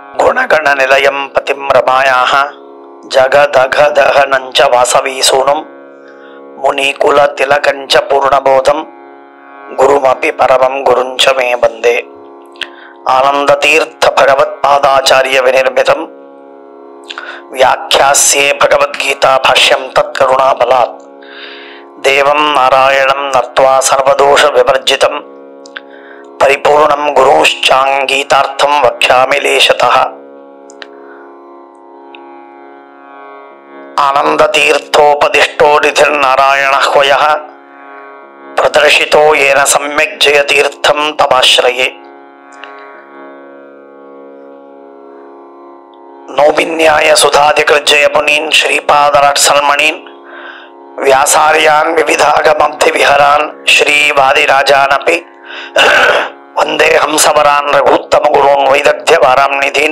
ಗುಣಗಣನಿಲಯಂ ಪತಿಂ ರಮಾಯಾಹ ಜಗದಘದಹನಂಚ ವಾಸವೀಸೂನುಂ ಮುನಿಕುಲ ತಿಲಕಂಚ ಪೂರ್ಣಬೋಧಂ ಗುರುಮಪಿ ಪರಮಂ ಗುರುಂಚ ಮೇ ಬಂದೆ ಆನಂದತೀರ್ಥ ಭಗವತ್ಪಾದಾಚಾರ್ಯ ವಿನಿರ್ಮಿತಂ ವ್ಯಾಖ್ಯಾಸ್ಯೆ ಭಗವದ್ಗೀತಾ ಭಾಷ್ಯಂ ತತ್ಕರುಣಾಬಲಾತ್ ದೇವಂ ನಾರಾಯಣಂ ನತ್ವಾ ಸರ್ವದೋಷ ವಿವರ್ಜಿತಂ ಪರಿಪೂರ್ಣಂ ಗುರುಶ್ಚಾಂಗೀತಾರ್ಥಂ ವಕ್ಷ್ಯಾಮಿ ಲೇಶತಃ ಆನಂದತೀರ್ಥೋಪದಿಷ್ಟೋ ನಿಧಿರ್ನಾರಾಯಣ ಹ್ವಯ ಪ್ರದರ್ಶಿತೋ ಯೇನ ಸಮ್ಯಕ್ ಜಯತೀರ್ಥಂ ತಮಾಶ್ರಯೇ ನೌಬಿನ್ಯಾಯ ಸುಧಾಧಿಕೃಜ್ಜಯ ಮುನೀನ್ ಶ್ರೀಪಾದರಾಟ್ ಸಲ್ಮಣೀನ್ ವ್ಯಾಸಾರ್ಯಾನ್ ವಿವಿಧಾಗಮಬ್ಧಿ ವಿಹರಾನ್ ಶ್ರೀವಾದಿರಾಜಾನಪಿ ವಂದೇ ಹಂಸವರಾನ್ ರಘುತ್ತಮ ಗುರುನ್ ವೈದಗ್ಧ್ಯ ವಾರಾಂ ನಿಧೀನ್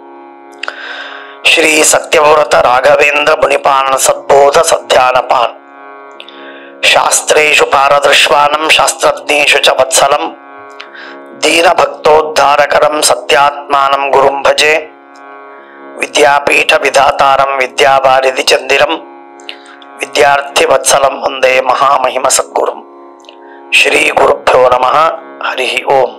ಶ್ರೀ ಸತ್ಯವ್ರತ ರಾಘವೇಂದ್ರ ಮುನಿಪಾನ್ ಸದ್ಬೋಧ ಸಧ್ಯಾನಪಾನ್ ಶಾಸ್ತ್ರೇಷು ಪಾರದೃಶ್ವಾನಂ ಶಾಸ್ತ್ರಜ್ಞೇಷು ಚ ವತ್ಸಲಂ ದೀನಭಕ್ತೋದ್ಧಾರಕರಂ ಸತ್ಯಾತ್ಮಾನಂ ಗುರುಂ ಭಜೆ ವಿದ್ಯಾಪೀಠ ವಿಧಾತಾರಂ ವಿದ್ಯಾವಾರಿಧಿ ಚಂದಿರಂ ವಿದ್ಯಾರ್ಥಿ ವತ್ಸಲಂ ವಂದೇ ಮಹಾಮಹಿಮ ಸದ್ಗುರುಂ ಶ್ರೀ ಗುರುಭ್ಯೋ ನಮಃ ಹರಿ ಓಂ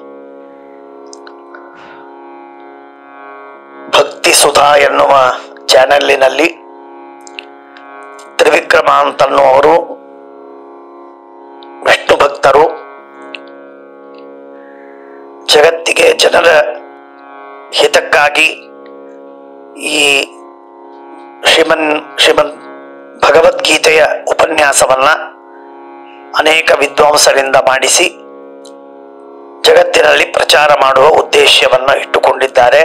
ಭಕ್ತಿ ಸುಧಾ ಎನ್ನುವ ಚಾನೆಲ್ಲಿನಲ್ಲಿ ತ್ರಿವಿಕ್ರಮ ಅಂತನ್ನುವರು ವಿಷ್ಣು ಭಕ್ತರು ಜಗತ್ತಿಗೆ ಜನರ ಹಿತಕ್ಕಾಗಿ ಈ ಶ್ರೀಮನ್ ಶ್ರೀಮನ್ ಭಗವದ್ಗೀತೆಯ ಉಪನ್ಯಾಸವನ್ನ ಅನೇಕ ವಿದ್ವಾಂಸರಿಂದ ಮಾಡಿಸಿ ಜಗತ್ತಿನಲ್ಲಿ ಪ್ರಚಾರ ಮಾಡುವ ಉದ್ದೇಶವನ್ನು ಇಟ್ಟುಕೊಂಡಿದ್ದಾರೆ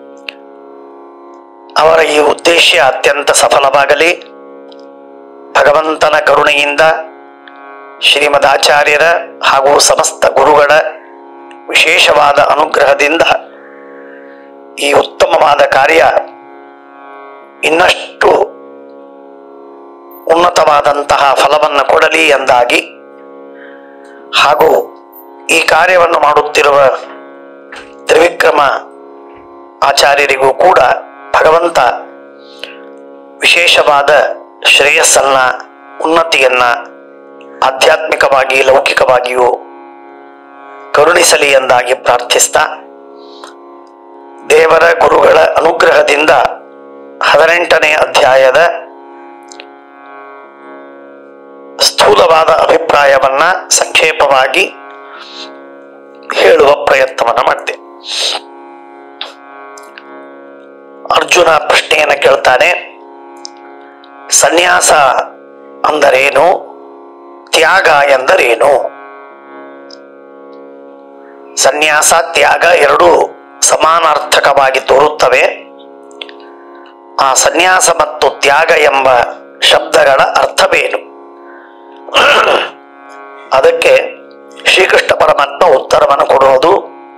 ಅವರ ಈ ಉದ್ದೇಶ ಅತ್ಯಂತ ಸಫಲವಾಗಲಿ ಭಗವಂತನ ಕರುಣೆಯಿಂದ ಶ್ರೀಮದ್ ಆಚಾರ್ಯರ ಹಾಗೂ ಸಮಸ್ತ ಗುರುಗಳ ವಿಶೇಷವಾದ ಅನುಗ್ರಹದಿಂದ ಈ ಉತ್ತಮವಾದ ಕಾರ್ಯ ಇನ್ನಷ್ಟು ಉನ್ನತವಾದಂತಹ ಫಲವನ್ನು ಕೊಡಲಿ ಎಂದಾಗಿ ಹಾಗೂ ಈ ಕಾರ್ಯವನ್ನು ಮಾಡುತ್ತಿರುವ ತ್ರಿವಿಕ್ರಮ ಆಚಾರ್ಯರಿಗೂ ಕೂಡ ಭಗವಂತ ವಿಶೇಷವಾದ ಶ್ರೇಯಸ್ಸನ್ನ ಉನ್ನತಿಯನ್ನ ಆಧ್ಯಾತ್ಮಿಕವಾಗಿ ಲೌಕಿಕವಾಗಿಯೂ ಕರುಣಿಸಲಿ ಎಂದಾಗಿ ಪ್ರಾರ್ಥಿಸ್ತಾ ದೇವರ ಗುರುಗಳ ಅನುಗ್ರಹದಿಂದ ಹದಿನೆಂಟನೇ ಅಧ್ಯಾಯದ ಸ್ಥೂಲವಾದ ಅಭಿಪ್ರಾಯವನ್ನ ಸಂಕ್ಷೇಪವಾಗಿ ಹೇಳುವ ಪ್ರಯತ್ನವನ್ನ ಮಾಡ್ತೇನೆ ಅರ್ಜುನ ಪ್ರಶ್ನೆಯನ್ನು ಕೇಳ್ತಾನೆ ಸನ್ಯಾಸ ಅಂದರೇನು ತ್ಯಾಗ ಎಂದರೇನು ಸನ್ಯಾಸ ತ್ಯಾಗ ಎರಡೂ ಸಮಾನಾರ್ಥಕವಾಗಿ ತೋರುತ್ತವೆ ಆ ಸನ್ಯಾಸ ಮತ್ತು ತ್ಯಾಗ ಎಂಬ ಶಬ್ದಗಳ ಅರ್ಥವೇನು ಅದಕ್ಕೆ ಶ್ರೀಕೃಷ್ಣ ಪರಮಾತ್ಮ ಉತ್ತರವನ್ನು ಕೊಡುವುದು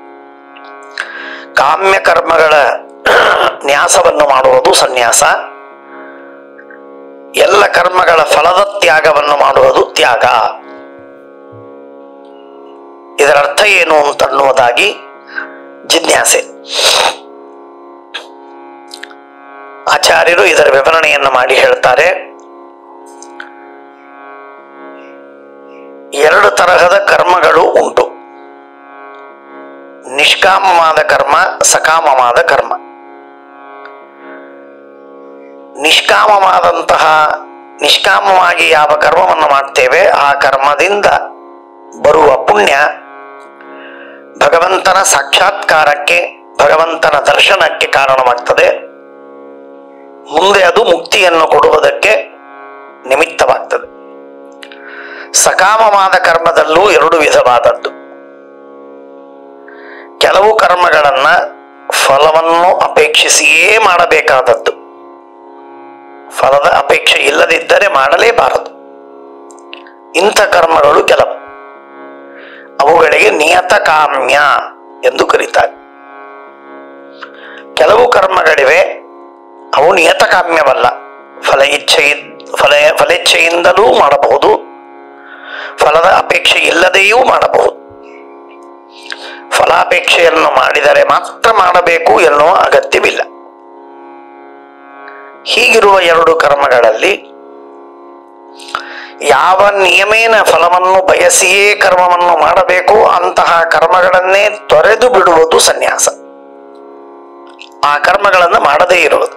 ಕಾಮ್ಯ ಕರ್ಮಗಳ ನ್ಯಾಸವನ್ನು ಮಾಡುವುದು ಸನ್ಯಾಸ ಎಲ್ಲ ಕರ್ಮಗಳ ಫಲದ ತ್ಯಾಗವನ್ನು ಮಾಡುವುದು ತ್ಯಾಗ ಇದರ ಅರ್ಥ ಏನು ಅಂತನ್ನುವುದಾಗಿ ಜಿಜ್ಞಾಸೆ ಆಚಾರ್ಯರು ಇದರ ವಿವರಣೆಯನ್ನು ಮಾಡಿ ಹೇಳ್ತಾರೆ ಎರಡು ತರಹದ ಕರ್ಮಗಳು ಉಂಟು ನಿಷ್ಕಾಮವಾದ ಕರ್ಮ ಸಕಾಮವಾದ ಕರ್ಮ ನಿಷ್ಕಾಮವಾದಂತಹ ನಿಷ್ಕಾಮವಾಗಿ ಯಾವ ಕರ್ಮವನ್ನು ಮಾಡ್ತೇವೆ ಆ ಕರ್ಮದಿಂದ ಬರುವ ಪುಣ್ಯ ಭಗವಂತನ ಸಾಕ್ಷಾತ್ಕಾರಕ್ಕೆ ಭಗವಂತನ ದರ್ಶನಕ್ಕೆ ಕಾರಣವಾಗ್ತದೆ ಮುಂದೆ ಅದು ಮುಕ್ತಿಯನ್ನು ಕೊಡುವುದಕ್ಕೆ ನಿಮಿತ್ತವಾಗ್ತದೆ ಸಕಾಮವಾದ ಕರ್ಮದಲ್ಲೂ ಎರಡು ವಿಧವಾದದ್ದು ಕೆಲವು ಕರ್ಮಗಳನ್ನ ಫಲವನ್ನು ಅಪೇಕ್ಷಿಸಿಯೇ ಮಾಡಬೇಕಾದದ್ದು ಫಲದ ಅಪೇಕ್ಷೆ ಇಲ್ಲದಿದ್ದರೆ ಮಾಡಲೇಬಾರದು ಇಂಥ ಕರ್ಮಗಳು ಕೆಲವು ಅವುಗಳಿಗೆ ನಿಯತ ಕಾಮ್ಯ ಎಂದು ಕರೀತಾರೆ ಕೆಲವು ಕರ್ಮಗಳಿವೆ ಅವು ನಿಯತಕಾಮ್ಯವಲ್ಲ ಫಲ ಇಚ್ಛೆ ಫಲ ಫಲೇಚ್ಛೆಯಿಂದಲೂ ಮಾಡಬಹುದು ಫಲದ ಅಪೇಕ್ಷೆ ಇಲ್ಲದೆಯೂ ಮಾಡಬಹುದು ಫಲ ಫಲಾಪೇಕ್ಷೆಯನ್ನು ಮಾಡಿದರೆ ಮಾತ್ರ ಮಾಡಬೇಕು ಎನ್ನುವ ಅಗತ್ಯವಿಲ್ಲ ಹೀಗಿರುವ ಎರಡು ಕರ್ಮಗಳಲ್ಲಿ ಯಾವ ನಿಯಮೇನ ಫಲವನ್ನು ಬಯಸಿಯೇ ಕರ್ಮವನ್ನು ಮಾಡಬೇಕು ಅಂತಹ ಕರ್ಮಗಳನ್ನೇ ತೊರೆದು ಬಿಡುವುದು ಸನ್ಯಾಸ ಆ ಕರ್ಮಗಳನ್ನು ಮಾಡದೇ ಇರುವುದು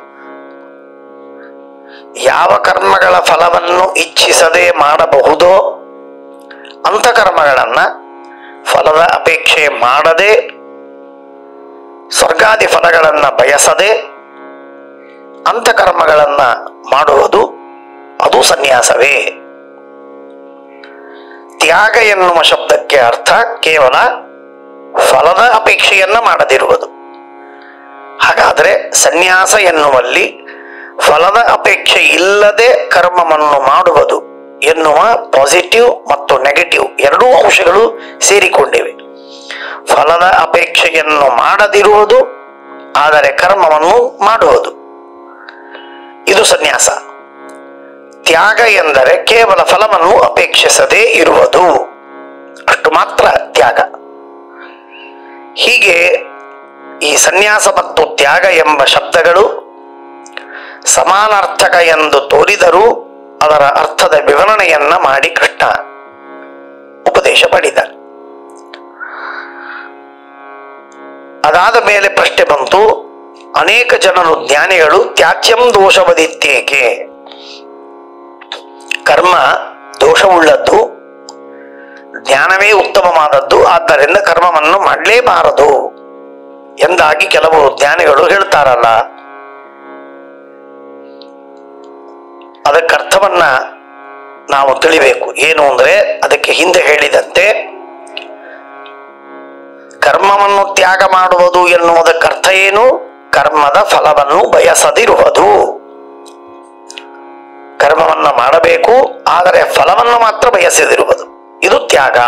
ಯಾವ ಕರ್ಮಗಳ ಫಲವನ್ನು ಇಚ್ಛಿಸದೆ ಮಾಡಬಹುದೋ ಅಂಥ ಕರ್ಮಗಳನ್ನ ಫಲದ ಅಪೇಕ್ಷೆ ಮಾಡದೆ ಸ್ವರ್ಗಾದಿ ಫಲಗಳನ್ನ ಬಯಸದೆ ಅಂಥ ಕರ್ಮಗಳನ್ನ ಮಾಡುವುದು ಅದು ಸನ್ಯಾಸವೇ ತ್ಯಾಗ ಎನ್ನುವ ಶಬ್ದಕ್ಕೆ ಅರ್ಥ ಕೇವಲ ಫಲದ ಅಪೇಕ್ಷೆಯನ್ನ ಮಾಡದಿರುವುದು ಹಾಗಾದರೆ ಸನ್ಯಾಸ ಎನ್ನುವಲ್ಲಿ ಫಲದ ಅಪೇಕ್ಷೆ ಇಲ್ಲದೆ ಕರ್ಮವನ್ನು ಮಾಡುವುದು ಎನ್ನುವ ಪಾಸಿಟಿವ್ ಮತ್ತು ನೆಗೆಟಿವ್ ಎರಡೂ ಅಂಶಗಳು ಸೇರಿಕೊಂಡಿವೆ ಫಲದ ಅಪೇಕ್ಷೆಯನ್ನು ಮಾಡದಿರುವುದು ಆದರೆ ಕರ್ಮವನ್ನು ಮಾಡುವುದು ಇದು ಸನ್ಯಾಸ ತ್ಯಾಗ ಎಂದರೆ ಕೇವಲ ಫಲವನ್ನು ಅಪೇಕ್ಷಿಸದೇ ಇರುವುದು ಅಷ್ಟು ಮಾತ್ರ ತ್ಯಾಗ ಹೀಗೆ ಈ ಸನ್ಯಾಸ ಮತ್ತು ತ್ಯಾಗ ಎಂಬ ಶಬ್ದಗಳು ಸಮಾನಾರ್ಥಕ ಎಂದು ತೋರಿದರೂ ಅದರ ಅರ್ಥದ ವಿವರಣೆಯನ್ನ ಮಾಡಿ ಕೃಷ್ಣ ಉಪದೇಶ ಪಡಿದ್ದಾರೆ ಅದಾದ ಮೇಲೆ ಪ್ರಶ್ನೆ ಬಂತು ಅನೇಕ ಜನರು ಜ್ಞಾನಿಗಳು ತ್ಯಾಜ್ಯಂ ದೋಷವದಿತ್ಯೇಕೆ ಕರ್ಮ ದೋಷವುಳ್ಳದ್ದು ಜ್ಞಾನವೇ ಉತ್ತಮವಾದದ್ದು ಆದ್ದರಿಂದ ಕರ್ಮವನ್ನು ಮಾಡಲೇಬಾರದು ಎಂದಾಗಿ ಕೆಲವು ಜ್ಞಾನಿಗಳು ಹೇಳ್ತಾರಲ್ಲ ಅದಕ್ಕೆ ಅರ್ಥವನ್ನ ನಾವು ತಿಳಿಬೇಕು ಏನು ಅಂದ್ರೆ ಅದಕ್ಕೆ ಹಿಂದೆ ಹೇಳಿದಂತೆ ಕರ್ಮವನ್ನು ತ್ಯಾಗ ಮಾಡುವುದು ಎನ್ನುವುದಕ್ಕೆ ಅರ್ಥ ಏನು ಕರ್ಮದ ಫಲವನ್ನು ಬಯಸದಿರುವುದು ಕರ್ಮವನ್ನು ಮಾಡಬೇಕು ಆದರೆ ಫಲವನ್ನು ಮಾತ್ರ ಬಯಸದಿರುವುದು ಇದು ತ್ಯಾಗ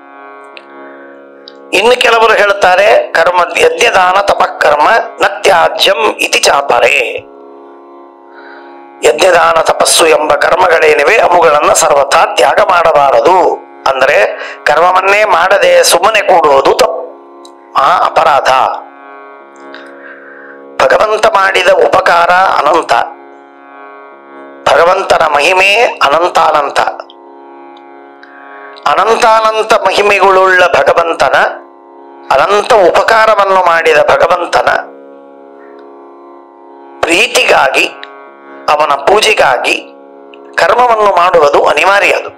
ಇನ್ನು ಕೆಲವರು ಹೇಳ್ತಾರೆ ಕರ್ಮ ಯಜ್ಞದಾನ ತಪಕರ್ಮ ನ ತ್ಯಾಜ್ಯಂ ಇತಿ ಚಾಪರೆ ಯಜ್ಞದಾನ ತಪಸ್ಸು ಎಂಬ ಕರ್ಮಗಳೇನಿವೆ ಅವುಗಳನ್ನು ಸರ್ವಥಾ ತ್ಯಾಗ ಮಾಡಬಾರದು ಅಂದರೆ ಕರ್ಮವನ್ನೇ ಮಾಡದೆ ಸುಮ್ಮನೆ ಕೂಡುವುದು ತಪ್ಪು ಆ ಅಪರಾಧ ಭಗವಂತ ಮಾಡಿದ ಉಪಕಾರ ಅನಂತ ಭಗವಂತನ ಮಹಿಮೆ ಅನಂತಾನಂತ ಅನಂತಾನಂತ ಮಹಿಮೆಗಳುಳ್ಳ ಭಗವಂತನ ಅನಂತ ಉಪಕಾರವನ್ನು ಮಾಡಿದ ಭಗವಂತನ ಪ್ರೀತಿಗಾಗಿ ಅವನ ಪೂಜೆಗಾಗಿ ಕರ್ಮವನ್ನು ಮಾಡುವುದು ಅನಿವಾರ್ಯ ಅದು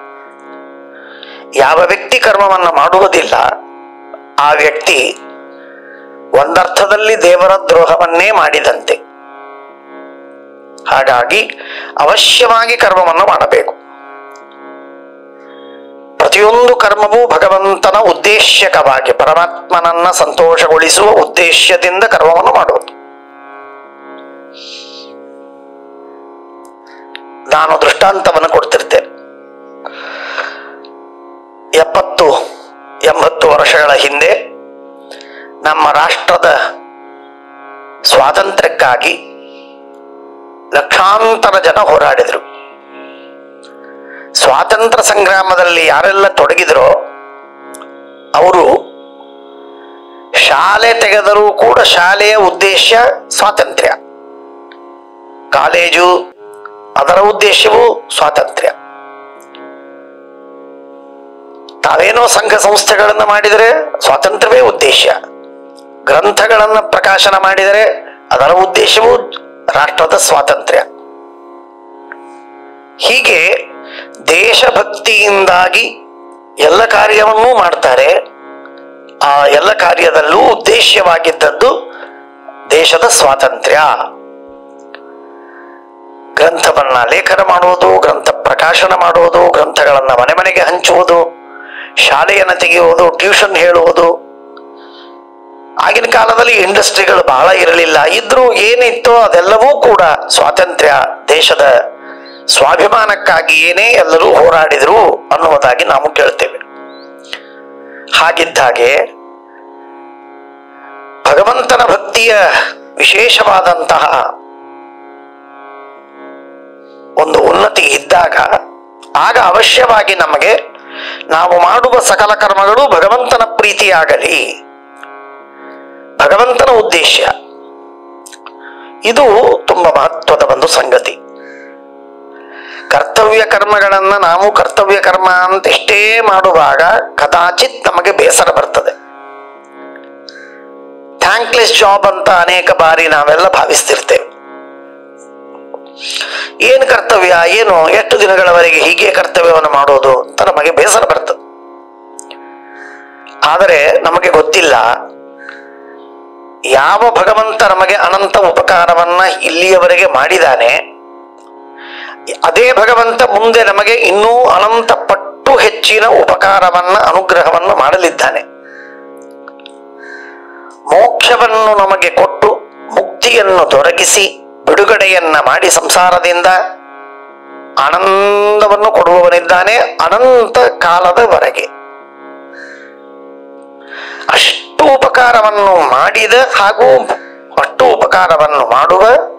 ಯಾವ ವ್ಯಕ್ತಿ ಕರ್ಮವನ್ನು ಮಾಡುವುದಿಲ್ಲ ಆ ವ್ಯಕ್ತಿ ಒಂದರ್ಥದಲ್ಲಿ ದೇವರ ದ್ರೋಹವನ್ನೇ ಮಾಡಿದಂತೆ ಹಾಗಾಗಿ ಅವಶ್ಯವಾಗಿ ಕರ್ಮವನ್ನು ಮಾಡಬೇಕು ಪ್ರತಿಯೊಂದು ಕರ್ಮವೂ ಭಗವಂತನ ಉದ್ದೇಶಕವಾಗಿ ಪರಮಾತ್ಮನನ್ನ ಸಂತೋಷಗೊಳಿಸುವ ಉದ್ದೇಶದಿಂದ ಕರ್ಮವನ್ನು ಮಾಡುವುದು ನಾನು ದೃಷ್ಟಾಂತವನ್ನು ಕೊಡ್ತಿರ್ತೇನೆ ಎಪ್ಪತ್ತು ಎಂಬತ್ತು ವರ್ಷಗಳ ಹಿಂದೆ ನಮ್ಮ ರಾಷ್ಟ್ರದ ಸ್ವಾತಂತ್ರ್ಯಕ್ಕಾಗಿ ಲಕ್ಷಾಂತರ ಜನ ಹೋರಾಡಿದರು ಸ್ವಾತಂತ್ರ್ಯ ಸಂಗ್ರಾಮದಲ್ಲಿ ಯಾರೆಲ್ಲ ತೊಡಗಿದರೋ ಅವರು ಶಾಲೆ ತೆಗೆದರೂ ಕೂಡ ಶಾಲೆಯ ಉದ್ದೇಶ ಸ್ವಾತಂತ್ರ್ಯ ಕಾಲೇಜು ಅದರ ಉದ್ದೇಶವೂ ಸ್ವಾತಂತ್ರ್ಯ ತಾವೇನೋ ಸಂಘ ಸಂಸ್ಥೆಗಳನ್ನು ಮಾಡಿದರೆ ಸ್ವಾತಂತ್ರ್ಯವೇ ಉದ್ದೇಶ ಗ್ರಂಥಗಳನ್ನು ಪ್ರಕಾಶನ ಮಾಡಿದರೆ ಅದರ ಉದ್ದೇಶವೂ ರಾಷ್ಟ್ರದ ಸ್ವಾತಂತ್ರ್ಯ ಹೀಗೆ ದೇಶಭಕ್ತಿಯಿಂದಾಗಿ ಎಲ್ಲ ಕಾರ್ಯವನ್ನೂ ಮಾಡ್ತಾರೆ ಆ ಎಲ್ಲ ಕಾರ್ಯದಲ್ಲೂ ಉದ್ದೇಶವಾಗಿದ್ದದ್ದು ದೇಶದ ಸ್ವಾತಂತ್ರ್ಯ ಗ್ರಂಥವನ್ನ ಲೇಖನ ಮಾಡುವುದು ಗ್ರಂಥ ಪ್ರಕಾಶನ ಮಾಡುವುದು ಗ್ರಂಥಗಳನ್ನ ಮನೆ ಮನೆಗೆ ಹಂಚುವುದು ಶಾಲೆಯನ್ನು ತೆಗೆಯುವುದು ಟ್ಯೂಷನ್ ಹೇಳುವುದು ಆಗಿನ ಕಾಲದಲ್ಲಿ ಇಂಡಸ್ಟ್ರಿಗಳು ಬಹಳ ಇರಲಿಲ್ಲ ಇದ್ರೂ ಏನಿತ್ತೋ ಅದೆಲ್ಲವೂ ಕೂಡ ಸ್ವಾತಂತ್ರ್ಯ ದೇಶದ ಸ್ವಾಭಿಮಾನಕ್ಕಾಗಿ ಏನೇ ಎಲ್ಲರೂ ಹೋರಾಡಿದ್ರು ಅನ್ನುವುದಾಗಿ ನಾವು ಕೇಳ್ತೇವೆ ಹಾಗಿದ್ದಾಗೆ ಭಗವಂತನ ಭಕ್ತಿಯ ವಿಶೇಷವಾದಂತಹ ಒಂದು ಉನ್ನತಿ ಇದ್ದಾಗ ಆಗ ಅವಶ್ಯವಾಗಿ ನಮಗೆ ನಾವು ಮಾಡುವ ಸಕಲ ಕರ್ಮಗಳು ಭಗವಂತನ ಪ್ರೀತಿಯಾಗಲಿ ಭಗವಂತನ ಉದ್ದೇಶ ಇದು ತುಂಬ ಮಹತ್ವದ ಒಂದು ಸಂಗತಿ ಕರ್ತವ್ಯ ಕರ್ಮಗಳನ್ನ ನಾವು ಕರ್ತವ್ಯ ಕರ್ಮ ಅಂತ ಇಷ್ಟೇ ಮಾಡುವಾಗ ಕದಾಚಿತ್ ನಮಗೆ ಬೇಸರ ಬರ್ತದೆ ಥ್ಯಾಂಕ್ಲೆಸ್ ಜಾಬ್ ಅಂತ ಅನೇಕ ಬಾರಿ ನಾವೆಲ್ಲ ಭಾವಿಸ್ತಿರ್ತೇವೆ ಏನು ಕರ್ತವ್ಯ ಏನು ಎಷ್ಟು ದಿನಗಳವರೆಗೆ ಹೀಗೆ ಕರ್ತವ್ಯವನ್ನು ಮಾಡೋದು ಅಂತ ನಮಗೆ ಬೇಸರ ಬರ್ತದೆ ಆದರೆ ನಮಗೆ ಗೊತ್ತಿಲ್ಲ ಯಾವ ಭಗವಂತ ನಮಗೆ ಅನಂತ ಉಪಕಾರವನ್ನ ಇಲ್ಲಿಯವರೆಗೆ ಮಾಡಿದಾನೆ ಅದೇ ಭಗವಂತ ಮುಂದೆ ನಮಗೆ ಇನ್ನೂ ಅನಂತ ಪಟ್ಟು ಹೆಚ್ಚಿನ ಉಪಕಾರವನ್ನ ಅನುಗ್ರಹವನ್ನು ಮಾಡಲಿದ್ದಾನೆ ಮೋಕ್ಷವನ್ನು ನಮಗೆ ಕೊಟ್ಟು ಮುಕ್ತಿಯನ್ನು ದೊರಕಿಸಿ ಬಿಡುಗಡೆಯನ್ನ ಮಾಡಿ ಸಂಸಾರದಿಂದ ಆನಂದವನ್ನು ಕೊಡುವವನಿದ್ದಾನೆ ಅನಂತ ಕಾಲದವರೆಗೆ ಅಷ್ಟು ಉಪಕಾರವನ್ನು ಮಾಡಿದ ಹಾಗೂ ಅಷ್ಟು ಉಪಕಾರವನ್ನು ಮಾಡುವ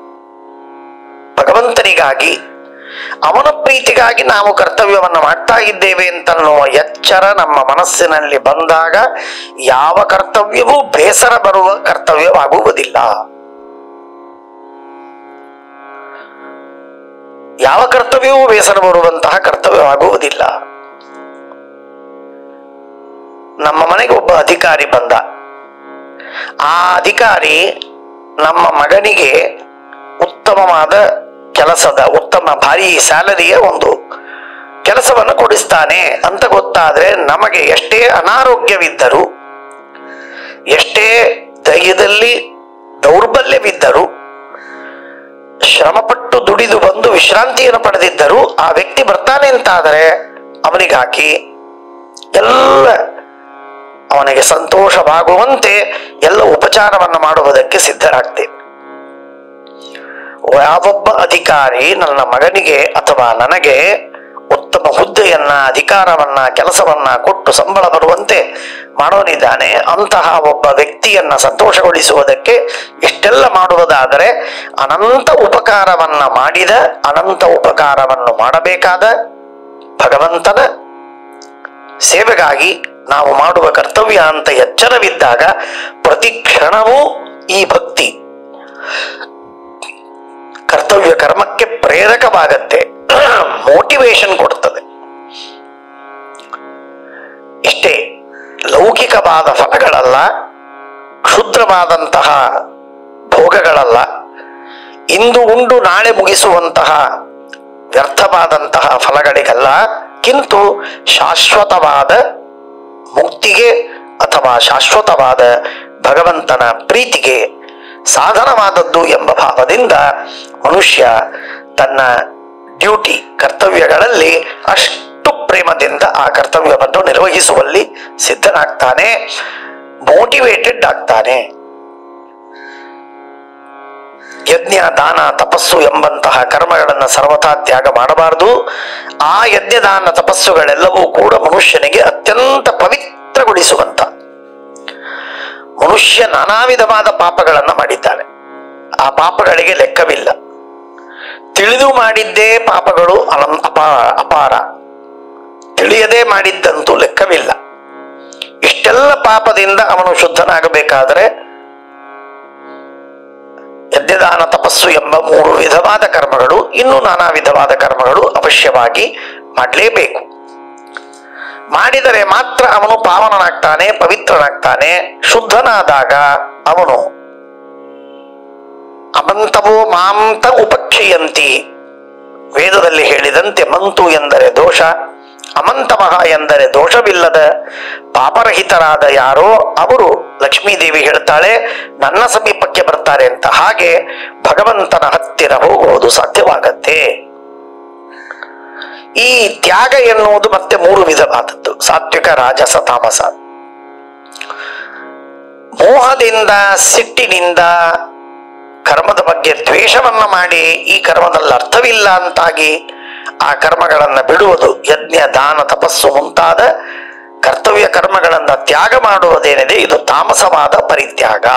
ಭಗವಂತನಿಗಾಗಿ ಅವನ ಪ್ರೀತಿಗಾಗಿ ನಾವು ಕರ್ತವ್ಯವನ್ನು ಮಾಡ್ತಾ ಇದ್ದೇವೆ ಅಂತನ್ನುವ ಎಚ್ಚರ ನಮ್ಮ ಮನಸ್ಸಿನಲ್ಲಿ ಬಂದಾಗ ಯಾವ ಕರ್ತವ್ಯವೂ ಬೇಸರ ಬರುವ ಕರ್ತವ್ಯವಾಗುವುದಿಲ್ಲ ಯಾವ ಕರ್ತವ್ಯವೂ ಬೇಸರ ಬರುವಂತಹ ಕರ್ತವ್ಯವಾಗುವುದಿಲ್ಲ ನಮ್ಮ ಮನೆಗೆ ಒಬ್ಬ ಅಧಿಕಾರಿ ಬಂದ ಆ ಅಧಿಕಾರಿ ನಮ್ಮ ಮಗನಿಗೆ ಉತ್ತಮವಾದ ಕೆಲಸದ ಉತ್ತಮ ಭಾರಿ ಸ್ಯಾಲರಿಯ ಒಂದು ಕೆಲಸವನ್ನು ಕೊಡಿಸ್ತಾನೆ ಅಂತ ಗೊತ್ತಾದ್ರೆ ನಮಗೆ ಎಷ್ಟೇ ಅನಾರೋಗ್ಯವಿದ್ದರೂ ಎಷ್ಟೇ ದೈಯದಲ್ಲಿ ದೌರ್ಬಲ್ಯವಿದ್ದರೂ ಶ್ರಮಪಟ್ಟು ದುಡಿದು ಬಂದು ವಿಶ್ರಾಂತಿಯನ್ನು ಪಡೆದಿದ್ದರೂ ಆ ವ್ಯಕ್ತಿ ಬರ್ತಾನೆ ಅಂತಾದರೆ ಅವನಿಗೆ ಹಾಕಿ ಎಲ್ಲ ಅವನಿಗೆ ಸಂತೋಷವಾಗುವಂತೆ ಎಲ್ಲ ಉಪಚಾರವನ್ನು ಮಾಡುವುದಕ್ಕೆ ಸಿದ್ಧರಾಗ್ತೇವೆ ಯಾವೊಬ್ಬ ಅಧಿಕಾರಿ ನನ್ನ ಮಗನಿಗೆ ಅಥವಾ ನನಗೆ ಉತ್ತಮ ಹುದ್ದೆಯನ್ನ ಅಧಿಕಾರವನ್ನ ಕೆಲಸವನ್ನ ಕೊಟ್ಟು ಸಂಬಳ ಬರುವಂತೆ ಮಾಡೋನಿದ್ದಾನೆ ಅಂತಹ ಒಬ್ಬ ವ್ಯಕ್ತಿಯನ್ನ ಸಂತೋಷಗೊಳಿಸುವುದಕ್ಕೆ ಇಷ್ಟೆಲ್ಲ ಮಾಡುವುದಾದರೆ ಅನಂತ ಉಪಕಾರವನ್ನ ಮಾಡಿದ ಅನಂತ ಉಪಕಾರವನ್ನು ಮಾಡಬೇಕಾದ ಭಗವಂತನ ಸೇವೆಗಾಗಿ ನಾವು ಮಾಡುವ ಕರ್ತವ್ಯ ಅಂತ ಎಚ್ಚರವಿದ್ದಾಗ ಪ್ರತಿ ಕ್ಷಣವೂ ಈ ಭಕ್ತಿ ಕರ್ತವ್ಯ ಕರ್ಮಕ್ಕೆ ಪ್ರೇರಕವಾಗತ್ತೆ ಮೋಟಿವೇಶನ್ ಕೊಡ್ತದೆ ಇಷ್ಟೇ ಲೌಕಿಕವಾದ ಫಲಗಳಲ್ಲ ಕ್ಷುದ್ರವಾದಂತಹ ಭೋಗಗಳಲ್ಲ ಇಂದು ಉಂಡು ನಾಳೆ ಮುಗಿಸುವಂತಹ ವ್ಯರ್ಥವಾದಂತಹ ಫಲಗಳಿಗಲ್ಲ ಕಿಂತು ಶಾಶ್ವತವಾದ ಮುಕ್ತಿಗೆ ಅಥವಾ ಶಾಶ್ವತವಾದ ಭಗವಂತನ ಪ್ರೀತಿಗೆ ಸಾಧನವಾದದ್ದು ಎಂಬ ಭಾವದಿಂದ ಮನುಷ್ಯ ತನ್ನ ಡ್ಯೂಟಿ ಕರ್ತವ್ಯಗಳಲ್ಲಿ ಅಷ್ಟು ಪ್ರೇಮದಿಂದ ಆ ಕರ್ತವ್ಯವನ್ನು ನಿರ್ವಹಿಸುವಲ್ಲಿ ಸಿದ್ಧನಾಗ್ತಾನೆ ಮೋಟಿವೇಟೆಡ್ ಆಗ್ತಾನೆ ಯಜ್ಞ ದಾನ ತಪಸ್ಸು ಎಂಬಂತಹ ಕರ್ಮಗಳನ್ನು ಸರ್ವಥಾ ತ್ಯಾಗ ಮಾಡಬಾರದು ಆ ಯಜ್ಞ ದಾನ ತಪಸ್ಸುಗಳೆಲ್ಲವೂ ಕೂಡ ಮನುಷ್ಯನಿಗೆ ಅತ್ಯಂತ ಪವಿತ್ರಗೊಳಿಸುವಂತ ಮನುಷ್ಯ ನಾನಾ ವಿಧವಾದ ಪಾಪಗಳನ್ನು ಮಾಡಿದ್ದಾನೆ ಆ ಪಾಪಗಳಿಗೆ ಲೆಕ್ಕವಿಲ್ಲ ತಿಳಿದು ಮಾಡಿದ್ದೇ ಪಾಪಗಳು ಅನಂ ಅಪ ಅಪಾರ ತಿಳಿಯದೆ ಮಾಡಿದ್ದಂತೂ ಲೆಕ್ಕವಿಲ್ಲ ಇಷ್ಟೆಲ್ಲ ಪಾಪದಿಂದ ಅವನು ಶುದ್ಧನಾಗಬೇಕಾದರೆ ಯಜ್ಞದಾನ ತಪಸ್ಸು ಎಂಬ ಮೂರು ವಿಧವಾದ ಕರ್ಮಗಳು ಇನ್ನೂ ನಾನಾ ವಿಧವಾದ ಕರ್ಮಗಳು ಅವಶ್ಯವಾಗಿ ಮಾಡಲೇಬೇಕು ಮಾಡಿದರೆ ಮಾತ್ರ ಅವನು ಪಾವನನಾಗ್ತಾನೆ ಪವಿತ್ರನಾಗ್ತಾನೆ ಶುದ್ಧನಾದಾಗ ಅವನು ಅಮಂತವೋ ಮಾಂತ ಉಪಕ್ಷಿಯಂತಿ ವೇದದಲ್ಲಿ ಹೇಳಿದಂತೆ ಮಂತು ಎಂದರೆ ದೋಷ ಅಮಂತಮಃ ಎಂದರೆ ದೋಷವಿಲ್ಲದ ಪಾಪರಹಿತರಾದ ಯಾರೋ ಅವರು ಲಕ್ಷ್ಮೀದೇವಿ ಹೇಳ್ತಾಳೆ ನನ್ನ ಸಮೀಪಕ್ಕೆ ಬರ್ತಾರೆ ಅಂತ ಹಾಗೆ ಭಗವಂತನ ಹತ್ತಿರ ಹೋಗುವುದು ಸಾಧ್ಯವಾಗತ್ತೆ ಈ ತ್ಯಾಗ ಎನ್ನುವುದು ಮತ್ತೆ ಮೂರು ವಿಧವಾದದ್ದು ಸಾತ್ವಿಕ ರಾಜಸ ತಾಮಸ ಮೋಹದಿಂದ ಸಿಟ್ಟಿನಿಂದ ಕರ್ಮದ ಬಗ್ಗೆ ದ್ವೇಷವನ್ನ ಮಾಡಿ ಈ ಕರ್ಮದಲ್ಲಿ ಅರ್ಥವಿಲ್ಲ ಅಂತಾಗಿ ಆ ಕರ್ಮಗಳನ್ನು ಬಿಡುವುದು ಯಜ್ಞ ದಾನ ತಪಸ್ಸು ಮುಂತಾದ ಕರ್ತವ್ಯ ಕರ್ಮಗಳನ್ನ ತ್ಯಾಗ ಮಾಡುವುದೇನಿದೆ ಇದು ತಾಮಸವಾದ ಪರಿತ್ಯಾಗ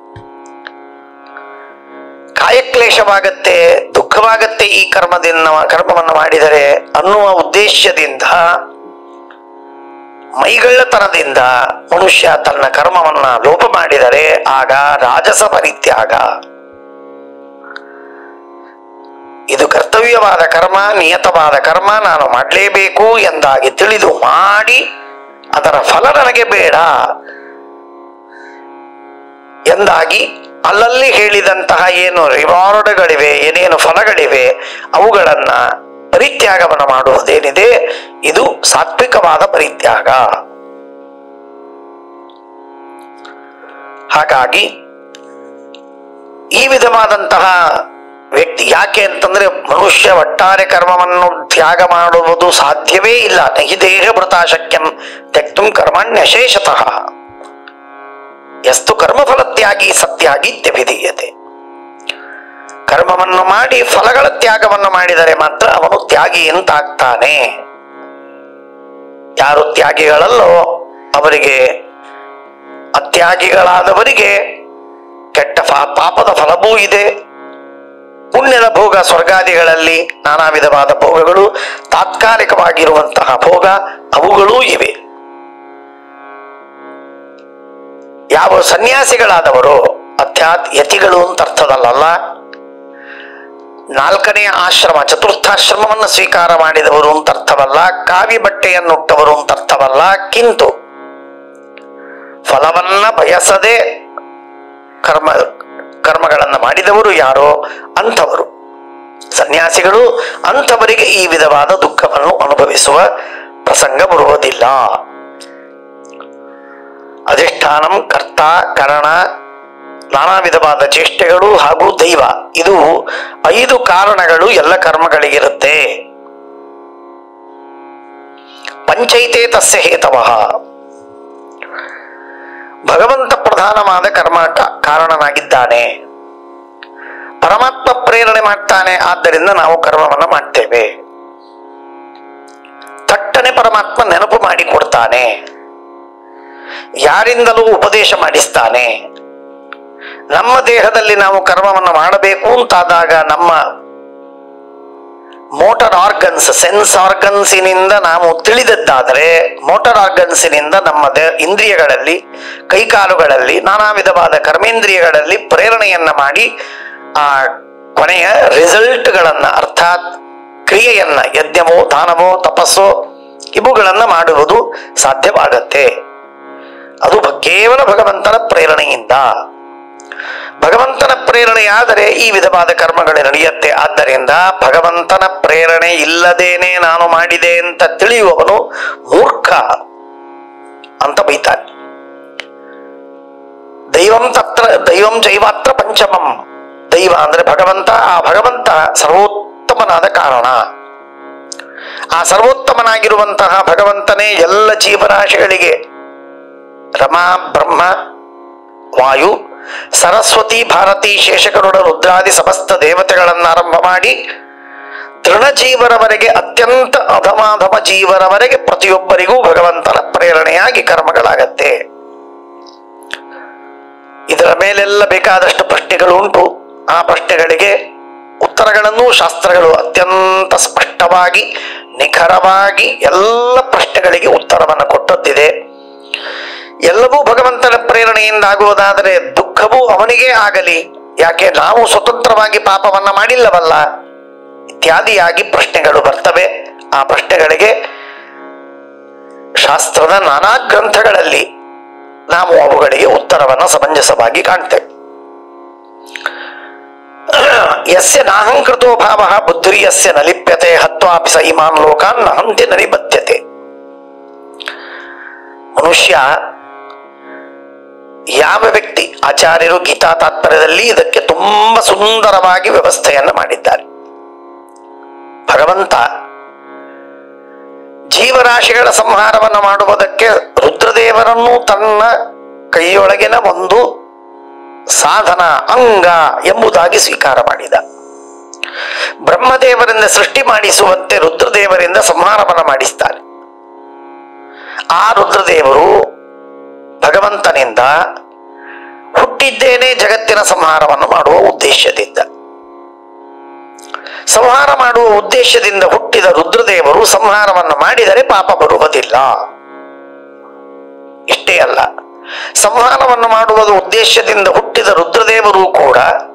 ಕಾಯಕ್ಲೇಶವಾಗತ್ತೆ ದುಃಖವಾಗತ್ತೆ ಈ ಕರ್ಮದಿಂದ ಕರ್ಮವನ್ನು ಮಾಡಿದರೆ ಅನ್ನುವ ಉದ್ದೇಶದಿಂದ ಮೈಗಳ್ಳತನದಿಂದ ಮನುಷ್ಯ ತನ್ನ ಕರ್ಮವನ್ನ ಲೋಪ ಮಾಡಿದರೆ ಆಗ ರಾಜಸ ಪರಿತ್ಯಾಗ ಇದು ಕರ್ತವ್ಯವಾದ ಕರ್ಮ ನಿಯತವಾದ ಕರ್ಮ ನಾನು ಮಾಡಲೇಬೇಕು ಎಂದಾಗಿ ತಿಳಿದು ಮಾಡಿ ಅದರ ಫಲ ನನಗೆ ಬೇಡ ಎಂದಾಗಿ ಅಲ್ಲಲ್ಲಿ ಹೇಳಿದಂತಹ ಏನು ರಿವಾರ್ಡ್ಗಳಿವೆ ಏನೇನು ಫಲಗಳಿವೆ ಅವುಗಳನ್ನ ಪರಿತ್ಯಾಗವನ್ನು ಮಾಡುವುದೇನಿದೆ ಇದು ಸಾತ್ವಿಕವಾದ ಪರಿತ್ಯಾಗ ಹಾಗಾಗಿ ಈ ವಿಧವಾದಂತಹ ವ್ಯಕ್ತಿ ಯಾಕೆ ಅಂತಂದ್ರೆ ಮನುಷ್ಯ ಒಟ್ಟಾರೆ ಕರ್ಮವನ್ನು ತ್ಯಾಗ ಮಾಡುವುದು ಸಾಧ್ಯವೇ ಇಲ್ಲ ನಹಿ ದೇಹ ಭೃತಾಶಕ್ಯಂ ತ್ಯಕ್ತು ಕರ್ಮಣ್ಯಶೇಷತಃ ಎಸ್ತು ಕರ್ಮಫಲ ತ್ಯಾಗಿ ಸತ್ಯಾಗಿ ತ್ಯಭಿಧೀಯತೆ ಕರ್ಮವನ್ನು ಮಾಡಿ ಫಲಗಳ ತ್ಯಾಗವನ್ನು ಮಾಡಿದರೆ ಮಾತ್ರ ಅವನು ತ್ಯಾಗಿ ಅಂತಾಗ್ತಾನೆ ಯಾರು ತ್ಯಾಗಿಗಳಲ್ಲೋ ಅವರಿಗೆ ಅತ್ಯಾಗಿಗಳಾದವರಿಗೆ ಕೆಟ್ಟ ಫ- ಪಾಪದ ಫಲವೂ ಇದೆ ಪುಣ್ಯದ ಭೋಗ ಸ್ವರ್ಗಾದಿಗಳಲ್ಲಿ ನಾನಾ ವಿಧವಾದ ಭೋಗಗಳು ತಾತ್ಕಾಲಿಕವಾಗಿರುವಂತಹ ಭೋಗ ಅವುಗಳೂ ಇವೆ ಯಾವ ಸನ್ಯಾಸಿಗಳಾದವರು ಅಧ್ಯಾತ್ ಯತಿಗಳು ಅಂತ ಅರ್ಥದಲ್ಲ ನಾಲ್ಕನೆಯ ಆಶ್ರಮ ಚತುರ್ಥಾಶ್ರಮವನ್ನು ಸ್ವೀಕಾರ ಮಾಡಿದವರು ಅಂತ ಅರ್ಥವಲ್ಲ ಕಾವಿ ಬಟ್ಟೆಯನ್ನುಟ್ಟವರು ಅಂತ ಅರ್ಥವಲ್ಲ ಕಿಂತು ಫಲವನ್ನ ಬಯಸದೆ ಕರ್ಮ ಕರ್ಮಗಳನ್ನು ಮಾಡಿದವರು ಯಾರೋ ಅಂಥವರು ಸನ್ಯಾಸಿಗಳು ಅಂಥವರಿಗೆ ಈ ವಿಧವಾದ ದುಃಖವನ್ನು ಅನುಭವಿಸುವ ಪ್ರಸಂಗ ಬರುವುದಿಲ್ಲ ಅಧಿಷ್ಠಾನಂ ಕರ್ತ ಕರಣ ನಾನಾ ವಿಧವಾದ ಚೇಷ್ಟೆಗಳು ಹಾಗೂ ದೈವ ಇದು ಐದು ಕಾರಣಗಳು ಎಲ್ಲ ಕರ್ಮಗಳಿಗಿರುತ್ತೆ ಪಂಚೈತೆ ತಸ್ಯ ಹೇತವಃ ಭಗವಂತ ಪ್ರಧಾನವಾದ ಕರ್ಮ ಕ- ಕಾರಣನಾಗಿದ್ದಾನೆ ಪರಮಾತ್ಮ ಪ್ರೇರಣೆ ಮಾಡ್ತಾನೆ ಆದ್ದರಿಂದ ನಾವು ಕರ್ಮವನ್ನು ಮಾಡ್ತೇವೆ ತಟ್ಟನೆ ಪರಮಾತ್ಮ ನೆನಪು ಮಾಡಿ ಕೊಡ್ತಾನೆ ಯಾರಿಂದಲೂ ಉಪದೇಶ ಮಾಡಿಸ್ತಾನೆ ನಮ್ಮ ದೇಹದಲ್ಲಿ ನಾವು ಕರ್ಮವನ್ನು ಮಾಡಬೇಕು ಅಂತಾದಾಗ ನಮ್ಮ ಮೋಟರ್ ಆರ್ಗನ್ಸ್ ಸೆನ್ಸ್ ಆರ್ಗನ್ಸಿನಿಂದ ನಾವು ತಿಳಿದದ್ದಾದರೆ ಮೋಟರ್ ಆರ್ಗನ್ಸಿನಿಂದ ನಮ್ಮ ದೇ ಇಂದ್ರಿಯಗಳಲ್ಲಿ ಕೈಕಾಲುಗಳಲ್ಲಿ ನಾನಾ ವಿಧವಾದ ಕರ್ಮೇಂದ್ರಿಯಗಳಲ್ಲಿ ಪ್ರೇರಣೆಯನ್ನ ಮಾಡಿ ಆ ಕೊನೆಯ ರಿಸಲ್ಟ್ಗಳನ್ನ ಅರ್ಥಾತ್ ಕ್ರಿಯೆಯನ್ನ ಯಜ್ಞವೋ ದಾನವೋ ತಪಸ್ಸೋ ಇವುಗಳನ್ನ ಮಾಡುವುದು ಸಾಧ್ಯವಾಗತ್ತೆ ಅದು ಭ- ಕೇವಲ ಭಗವಂತನ ಪ್ರೇರಣೆಯಿಂದ ಭಗವಂತನ ಪ್ರೇರಣೆಯಾದರೆ ಈ ವಿಧವಾದ ಕರ್ಮಗಳು ನಡೆಯುತ್ತೆ ಆದ್ದರಿಂದ ಭಗವಂತನ ಪ್ರೇರಣೆ ಇಲ್ಲದೇನೆ ನಾನು ಮಾಡಿದೆ ಅಂತ ತಿಳಿಯುವವನು ಮೂರ್ಖ ಅಂತ ಬೈತಾನೆ ದೈವಂ ತತ್ರ ದೈವಂ ಜೈವಾತ್ರ ಪಂಚಮಂ ದೈವ ಅಂದ್ರೆ ಭಗವಂತ ಆ ಭಗವಂತ ಸರ್ವೋತ್ತಮನಾದ ಕಾರಣ ಆ ಸರ್ವೋತ್ತಮನಾಗಿರುವಂತಹ ಭಗವಂತನೇ ಎಲ್ಲ ಜೀವರಾಶಿಗಳಿಗೆ ರಮಾ ಬ್ರಹ್ಮ ವಾಯು ಸರಸ್ವತಿ ಭಾರತಿ ಶೇಷಗರುಡ ರುದ್ರಾದಿ ಸಮಸ್ತ ದೇವತೆಗಳನ್ನು ಆರಂಭ ಮಾಡಿ ತೃಣಜೀವರವರೆಗೆ ಅತ್ಯಂತ ಅಧಮಾಧಮ ಜೀವರವರೆಗೆ ಪ್ರತಿಯೊಬ್ಬರಿಗೂ ಭಗವಂತನ ಪ್ರೇರಣೆಯಾಗಿ ಕರ್ಮಗಳಾಗತ್ತೆ ಇದರ ಮೇಲೆಲ್ಲ ಬೇಕಾದಷ್ಟು ಪ್ರಶ್ನೆಗಳು ಉಂಟು ಆ ಪ್ರಶ್ನೆಗಳಿಗೆ ಉತ್ತರಗಳನ್ನು ಶಾಸ್ತ್ರಗಳು ಅತ್ಯಂತ ಸ್ಪಷ್ಟವಾಗಿ ನಿಖರವಾಗಿ ಎಲ್ಲ ಪ್ರಶ್ನೆಗಳಿಗೆ ಉತ್ತರವನ್ನು ಕೊಟ್ಟದ್ದಿದೆ ಎಲ್ಲವೂ ಭಗವಂತನ ಪ್ರೇರಣೆಯಿಂದ ಆಗುವುದಾದರೆ ದುಃಖವೂ ಅವನಿಗೇ ಆಗಲಿ ಯಾಕೆ ನಾವು ಸ್ವತಂತ್ರವಾಗಿ ಪಾಪವನ್ನ ಮಾಡಿಲ್ಲವಲ್ಲ ಇತ್ಯಾದಿಯಾಗಿ ಪ್ರಶ್ನೆಗಳು ಬರ್ತವೆ ಆ ಪ್ರಶ್ನೆಗಳಿಗೆ ಶಾಸ್ತ್ರದ ನಾನಾ ಗ್ರಂಥಗಳಲ್ಲಿ ನಾವು ಅವುಗಳಿಗೆ ಉತ್ತರವನ್ನು ಸಮಂಜಸವಾಗಿ ಕಾಣ್ತೇವೆ ಯಸ್ಯ ನಾಹಂಕೃತೋ ಭಾವ ಬುದ್ಧಿರ್ಯಸ್ಯ ನ ಲಿಪ್ಯತೆ ಹತ್ವಾಪಿ ಸ ಇಮಾನ್ ಲೋಕಾನ್ ನಹಂತಿ ನ ನಿಬದ್ಧತೆ ಮನುಷ್ಯ ಯಾವ ವ್ಯಕ್ತಿ ಆಚಾರ್ಯರು ಗೀತಾ ತಾತ್ಪರ್ಯದಲ್ಲಿ ಇದಕ್ಕೆ ತುಂಬಾ ಸುಂದರವಾಗಿ ವ್ಯವಸ್ಥೆಯನ್ನು ಮಾಡಿದ್ದಾರೆ ಭಗವಂತ ಜೀವರಾಶಿಗಳ ಸಂಹಾರವನ್ನು ಮಾಡುವುದಕ್ಕೆ ರುದ್ರದೇವರನ್ನು ತನ್ನ ಕೈಯೊಳಗಿನ ಒಂದು ಸಾಧನ ಅಂಗ ಎಂಬುದಾಗಿ ಸ್ವೀಕಾರ ಮಾಡಿದ ಬ್ರಹ್ಮದೇವರಿಂದ ಸೃಷ್ಟಿ ಮಾಡಿಸುವಂತೆ ರುದ್ರದೇವರಿಂದ ಸಂಹಾರವನ್ನು ಮಾಡಿಸ್ತಾರೆ ಆ ರುದ್ರದೇವರು ಭಗವಂತನಿಂದ ಹುಟ್ಟಿದ್ದೇನೆ ಜಗತ್ತಿನ ಸಂಹಾರವನ್ನು ಮಾಡುವ ಉದ್ದೇಶದಿಂದ ಸಂಹಾರ ಮಾಡುವ ಉದ್ದೇಶದಿಂದ ಹುಟ್ಟಿದ ರುದ್ರದೇವರು ಸಂಹಾರವನ್ನು ಮಾಡಿದರೆ ಪಾಪ ಬರುವುದಿಲ್ಲ ಅಷ್ಟೇ ಅಲ್ಲ ಸಂಹಾರವನ್ನು ಮಾಡುವುದು ಉದ್ದೇಶದಿಂದ ಹುಟ್ಟಿದ ರುದ್ರದೇವರು ಕೂಡ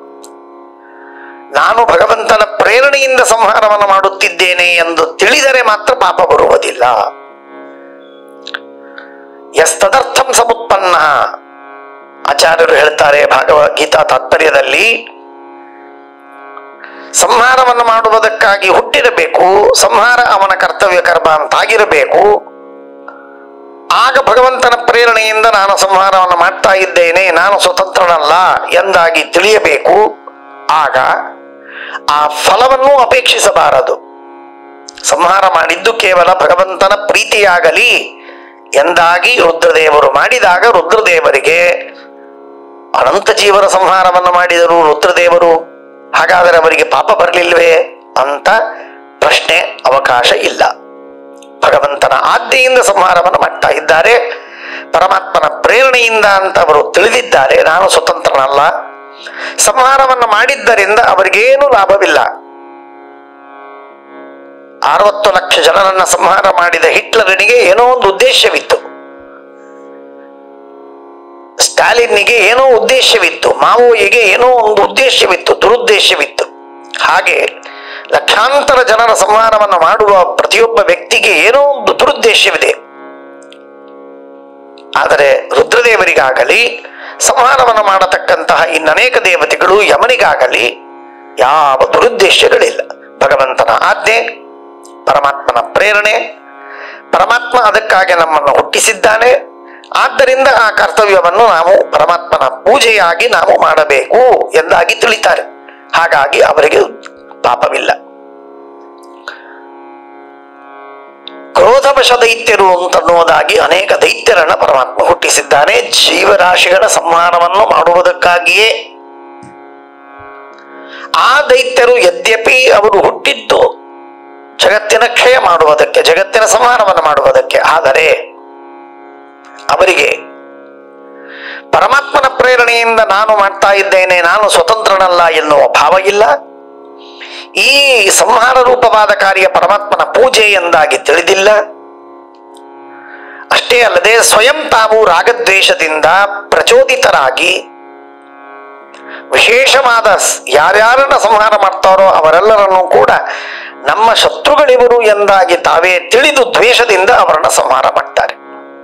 ನಾನು ಭಗವಂತನ ಪ್ರೇರಣೆಯಿಂದ ಸಂಹಾರವನ್ನು ಮಾಡುತ್ತಿದ್ದೇನೆ ಎಂದು ತಿಳಿದರೆ ಮಾತ್ರ ಪಾಪ ಬರುವುದಿಲ್ಲ ಎಸ್ತದರ್ಥಂ ಸಮುತ್ಪನ್ನ ಆಚಾರ್ಯರು ಹೇಳ್ತಾರೆ ಭಾಗವದ್ಗೀತಾ ತಾತ್ಪರ್ಯದಲ್ಲಿ ಸಂಹಾರವನ್ನು ಮಾಡುವುದಕ್ಕಾಗಿ ಹುಟ್ಟಿರಬೇಕು ಸಂಹಾರ ಅವನ ಕರ್ತವ್ಯ ಕರ್ಮ ಅಂತಾಗಿರಬೇಕು ಆಗ ಭಗವಂತನ ಪ್ರೇರಣೆಯಿಂದ ನಾನು ಸಂಹಾರವನ್ನು ಮಾಡ್ತಾ ಇದ್ದೇನೆ ನಾನು ಸ್ವತಂತ್ರನಲ್ಲ ಎಂದಾಗಿ ತಿಳಿಯಬೇಕು ಆಗ ಆ ಫಲವನ್ನು ಅಪೇಕ್ಷಿಸಬಾರದು ಸಂಹಾರ ಮಾಡಿದ್ದು ಕೇವಲ ಭಗವಂತನ ಪ್ರೀತಿಯಾಗಲಿ ಎಂದಾಗಿ ರುದ್ರದೇವರು ಮಾಡಿದಾಗ ರುದ್ರದೇವರಿಗೆ ಅನಂತ ಜೀವನ ಸಂಹಾರವನ್ನು ಮಾಡಿದರು ರುದ್ರದೇವರು ಹಾಗಾದರೆ ಅವರಿಗೆ ಪಾಪ ಬರಲಿಲ್ವೇ ಅಂತ ಪ್ರಶ್ನೆ ಅವಕಾಶ ಇಲ್ಲ ಭಗವಂತನ ಆಜ್ಞೆಯಿಂದ ಸಂಹಾರವನ್ನು ಮಾಡ್ತಾ ಇದ್ದಾರೆ ಪರಮಾತ್ಮನ ಪ್ರೇರಣೆಯಿಂದ ಅಂತ ಅವರು ತಿಳಿದಿದ್ದಾರೆ ನಾನು ಸ್ವತಂತ್ರನಲ್ಲ ಸಂಹಾರವನ್ನು ಮಾಡಿದ್ದರಿಂದ ಅವರಿಗೇನು ಲಾಭವಿಲ್ಲ ಅರವತ್ತು ಲಕ್ಷ ಜನರನ್ನ ಸಂಹಾರ ಮಾಡಿದ ಹಿಟ್ಲರನಿಗೆ ಏನೋ ಒಂದು ಉದ್ದೇಶವಿತ್ತು ಸ್ಟಾಲಿನ್ನಿಗೆ ಏನೋ ಉದ್ದೇಶವಿತ್ತು ಮಾವೋಯಿಗೆ ಏನೋ ಒಂದು ಉದ್ದೇಶವಿತ್ತು ದುರುದ್ದೇಶವಿತ್ತು ಹಾಗೆ ಲಕ್ಷಾಂತರ ಜನರ ಸಂಹಾರವನ್ನು ಮಾಡುವ ಪ್ರತಿಯೊಬ್ಬ ವ್ಯಕ್ತಿಗೆ ಏನೋ ಒಂದು ದುರುದ್ದೇಶವಿದೆ ಆದರೆ ರುದ್ರದೇವರಿಗಾಗಲಿ ಸಂಹಾರವನ್ನು ಮಾಡತಕ್ಕಂತಹ ಇನ್ನನೇಕ ದೇವತೆಗಳು ಯಮನಿಗಾಗಲಿ ಯಾವ ದುರುದ್ದೇಶಗಳಿಲ್ಲ ಭಗವಂತನ ಆಜ್ಞೆ ಪರಮಾತ್ಮನ ಪ್ರೇರಣೆ ಪರಮಾತ್ಮ ಅದಕ್ಕಾಗಿ ನಮ್ಮನ್ನು ಹುಟ್ಟಿಸಿದ್ದಾನೆ ಆದ್ದರಿಂದ ಆ ಕರ್ತವ್ಯವನ್ನು ನಾವು ಪರಮಾತ್ಮನ ಪೂಜೆಯಾಗಿ ನಾವು ಮಾಡಬೇಕು ಎಂದಾಗಿ ತಿಳಿತಾರೆ ಹಾಗಾಗಿ ಅವರಿಗೆ ಪಾಪವಿಲ್ಲ ಕ್ರೋಧವಶ ದೈತ್ಯರು ಅಂತನ್ನುವುದಾಗಿ ಅನೇಕ ದೈತ್ಯರನ್ನ ಪರಮಾತ್ಮ ಹುಟ್ಟಿಸಿದ್ದಾನೆ ಜೀವರಾಶಿಗಳ ಸಂಹಾರವನ್ನು ಮಾಡುವುದಕ್ಕಾಗಿಯೇ ಆ ದೈತ್ಯರು ಯದ್ಯಪಿ ಅವರು ಹುಟ್ಟಿದ್ದು ಜಗತ್ತಿನ ಕ್ಷಯ ಮಾಡುವುದಕ್ಕೆ ಜಗತ್ತಿನ ಸಂಹಾರವನ್ನು ಮಾಡುವುದಕ್ಕೆ ಆದರೆ ಅವರಿಗೆ ಪರಮಾತ್ಮನ ಪ್ರೇರಣೆಯಿಂದ ನಾನು ಮಾಡ್ತಾ ಇದ್ದೇನೆ ನಾನು ಸ್ವತಂತ್ರನಲ್ಲ ಎನ್ನುವ ಭಾವ ಇಲ್ಲ ಈ ಸಂಹಾರ ರೂಪವಾದ ಕಾರ್ಯ ಪರಮಾತ್ಮನ ಪೂಜೆ ಎಂದಾಗಿ ತಿಳಿದಿಲ್ಲ ಅಷ್ಟೇ ಅಲ್ಲದೆ ಸ್ವಯಂ ತಾವು ರಾಗದ್ವೇಷದಿಂದ ಪ್ರಚೋದಿತರಾಗಿ ವಿಶೇಷವಾದ ಸ್- ಯಾರ್ಯಾರನ್ನ ಸಂಹಾರ ಮಾಡ್ತಾರೋ ಅವರೆಲ್ಲರನ್ನೂ ಕೂಡ ನಮ್ಮ ಶತ್ರುಗಳಿವರು ಎಂದಾಗಿ ತಾವೇ ತಿಳಿದು ದ್ವೇಷದಿಂದ ಅವರನ್ನ ಸಂಹಾರ ಮಾಡ್ತಾರೆ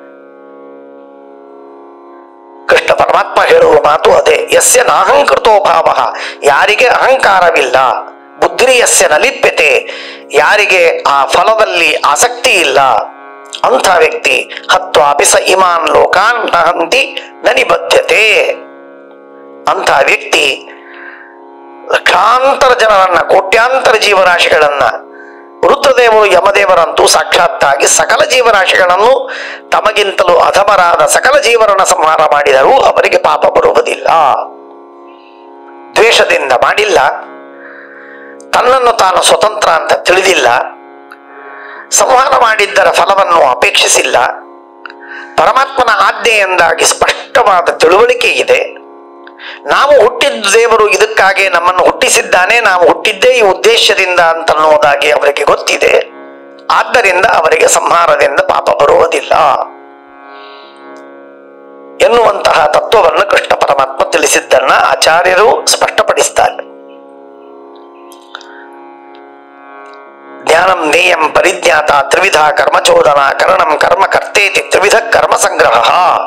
ಕೃಷ್ಣ ಪರಮಾತ್ಮ ಹೇಳುವ ಮಾತು ಅದೇ ಯಸ್ಯ ನಾಹಂಕೃತೋ ಭಾವ ಯಾರಿಗೆ ಅಹಂಕಾರವಿಲ್ಲ ಬುದ್ಧಿ ಯಸ್ಯ ನಲಿಪ್ಯತೆ ಯಾರಿಗೆ ಆ ಫಲದಲ್ಲಿ ಆಸಕ್ತಿ ಇಲ್ಲ ಅಂಥ ವ್ಯಕ್ತಿ ಹತ್ವಾಪಿ ಸ ಇಮಾನ್ ಲೋಕಾನ್ ನಹಂತಿ ನ ನಿಬದ್ಧತೆ ಅಂಥ ವ್ಯಕ್ತಿ ಲಕ್ಷಾಂತರ ಜನರನ್ನ ಕೋಟ್ಯಾಂತರ ಜೀವರಾಶಿಗಳನ್ನ ರುದ್ರದೇವರು ಯಮದೇವರಂತೂ ಸಾಕ್ಷಾತ್ತಾಗಿ ಸಕಲ ಜೀವರಾಶಿಗಳನ್ನು ತಮಗಿಂತಲೂ ಅಧಮರಾದ ಸಕಲ ಜೀವರನ್ನ ಸಂಹಾರ ಮಾಡಿದರೂ ಅವರಿಗೆ ಪಾಪ ಬರುವುದಿಲ್ಲ ದ್ವೇಷದಿಂದ ಮಾಡಿಲ್ಲ ತನ್ನನ್ನು ತಾನು ಸ್ವತಂತ್ರ ಅಂತ ತಿಳಿದಿಲ್ಲ ಸಂಹಾರ ಮಾಡಿದ್ದರ ಫಲವನ್ನು ಅಪೇಕ್ಷಿಸಿಲ್ಲ ಪರಮಾತ್ಮನ ಆಜ್ಞೆಯಿಂದಾಗಿ ಸ್ಪಷ್ಟವಾದ ತಿಳುವಳಿಕೆ ಇದೆ ನಾವು ಹುಟ್ಟಿದ ದೇವರು ಇದಕ್ಕಾಗಿ ನಮ್ಮನ್ನು ಹುಟ್ಟಿಸಿದ್ದಾನೆ ನಾವು ಹುಟ್ಟಿದ್ದೇ ಈ ಉದ್ದೇಶದಿಂದ ಅಂತನ್ನುವುದಾಗಿ ಅವರಿಗೆ ಗೊತ್ತಿದೆ ಆದ್ದರಿಂದ ಅವರಿಗೆ ಸಂಹಾರದಿಂದ ಪಾಪ ಬರುವುದಿಲ್ಲ ಎನ್ನುವಂತಹ ತತ್ವವನ್ನು ಕೃಷ್ಣ ಪರಮಾತ್ಮ ತಿಳಿಸಿದ್ದನ್ನ ಆಚಾರ್ಯರು ಸ್ಪಷ್ಟಪಡಿಸ್ತಾರೆ ಜ್ಞಾನಂ ನೇಯಂ ಪರಿಜ್ಞಾತ ತ್ರಿವಿಧ ಕರ್ಮಚೋದನ ಕರಣಂ ಕರ್ಮ ಕರ್ತೇತಿ ತ್ರಿವಿಧ ಕರ್ಮ ಸಂಗ್ರಹ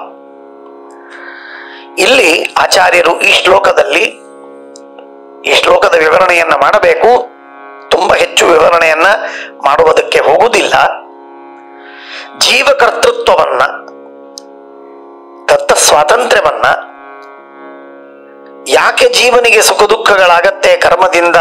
ಇಲ್ಲಿ ಆಚಾರ್ಯರು ಈ ಶ್ಲೋಕದಲ್ಲಿ ಈ ಶ್ಲೋಕದ ವಿವರಣೆಯನ್ನ ಮಾಡಬೇಕು ತುಂಬಾ ಹೆಚ್ಚು ವಿವರಣೆಯನ್ನ ಮಾಡುವುದಕ್ಕೆ ಹೋಗುವುದಿಲ್ಲ ಜೀವಕರ್ತೃತ್ವವನ್ನ ದತ್ತ ಸ್ವಾತಂತ್ರ್ಯವನ್ನ ಯಾಕೆ ಜೀವನಿಗೆ ಸುಖ ದುಃಖಗಳಾಗತ್ತೆ ಕರ್ಮದಿಂದ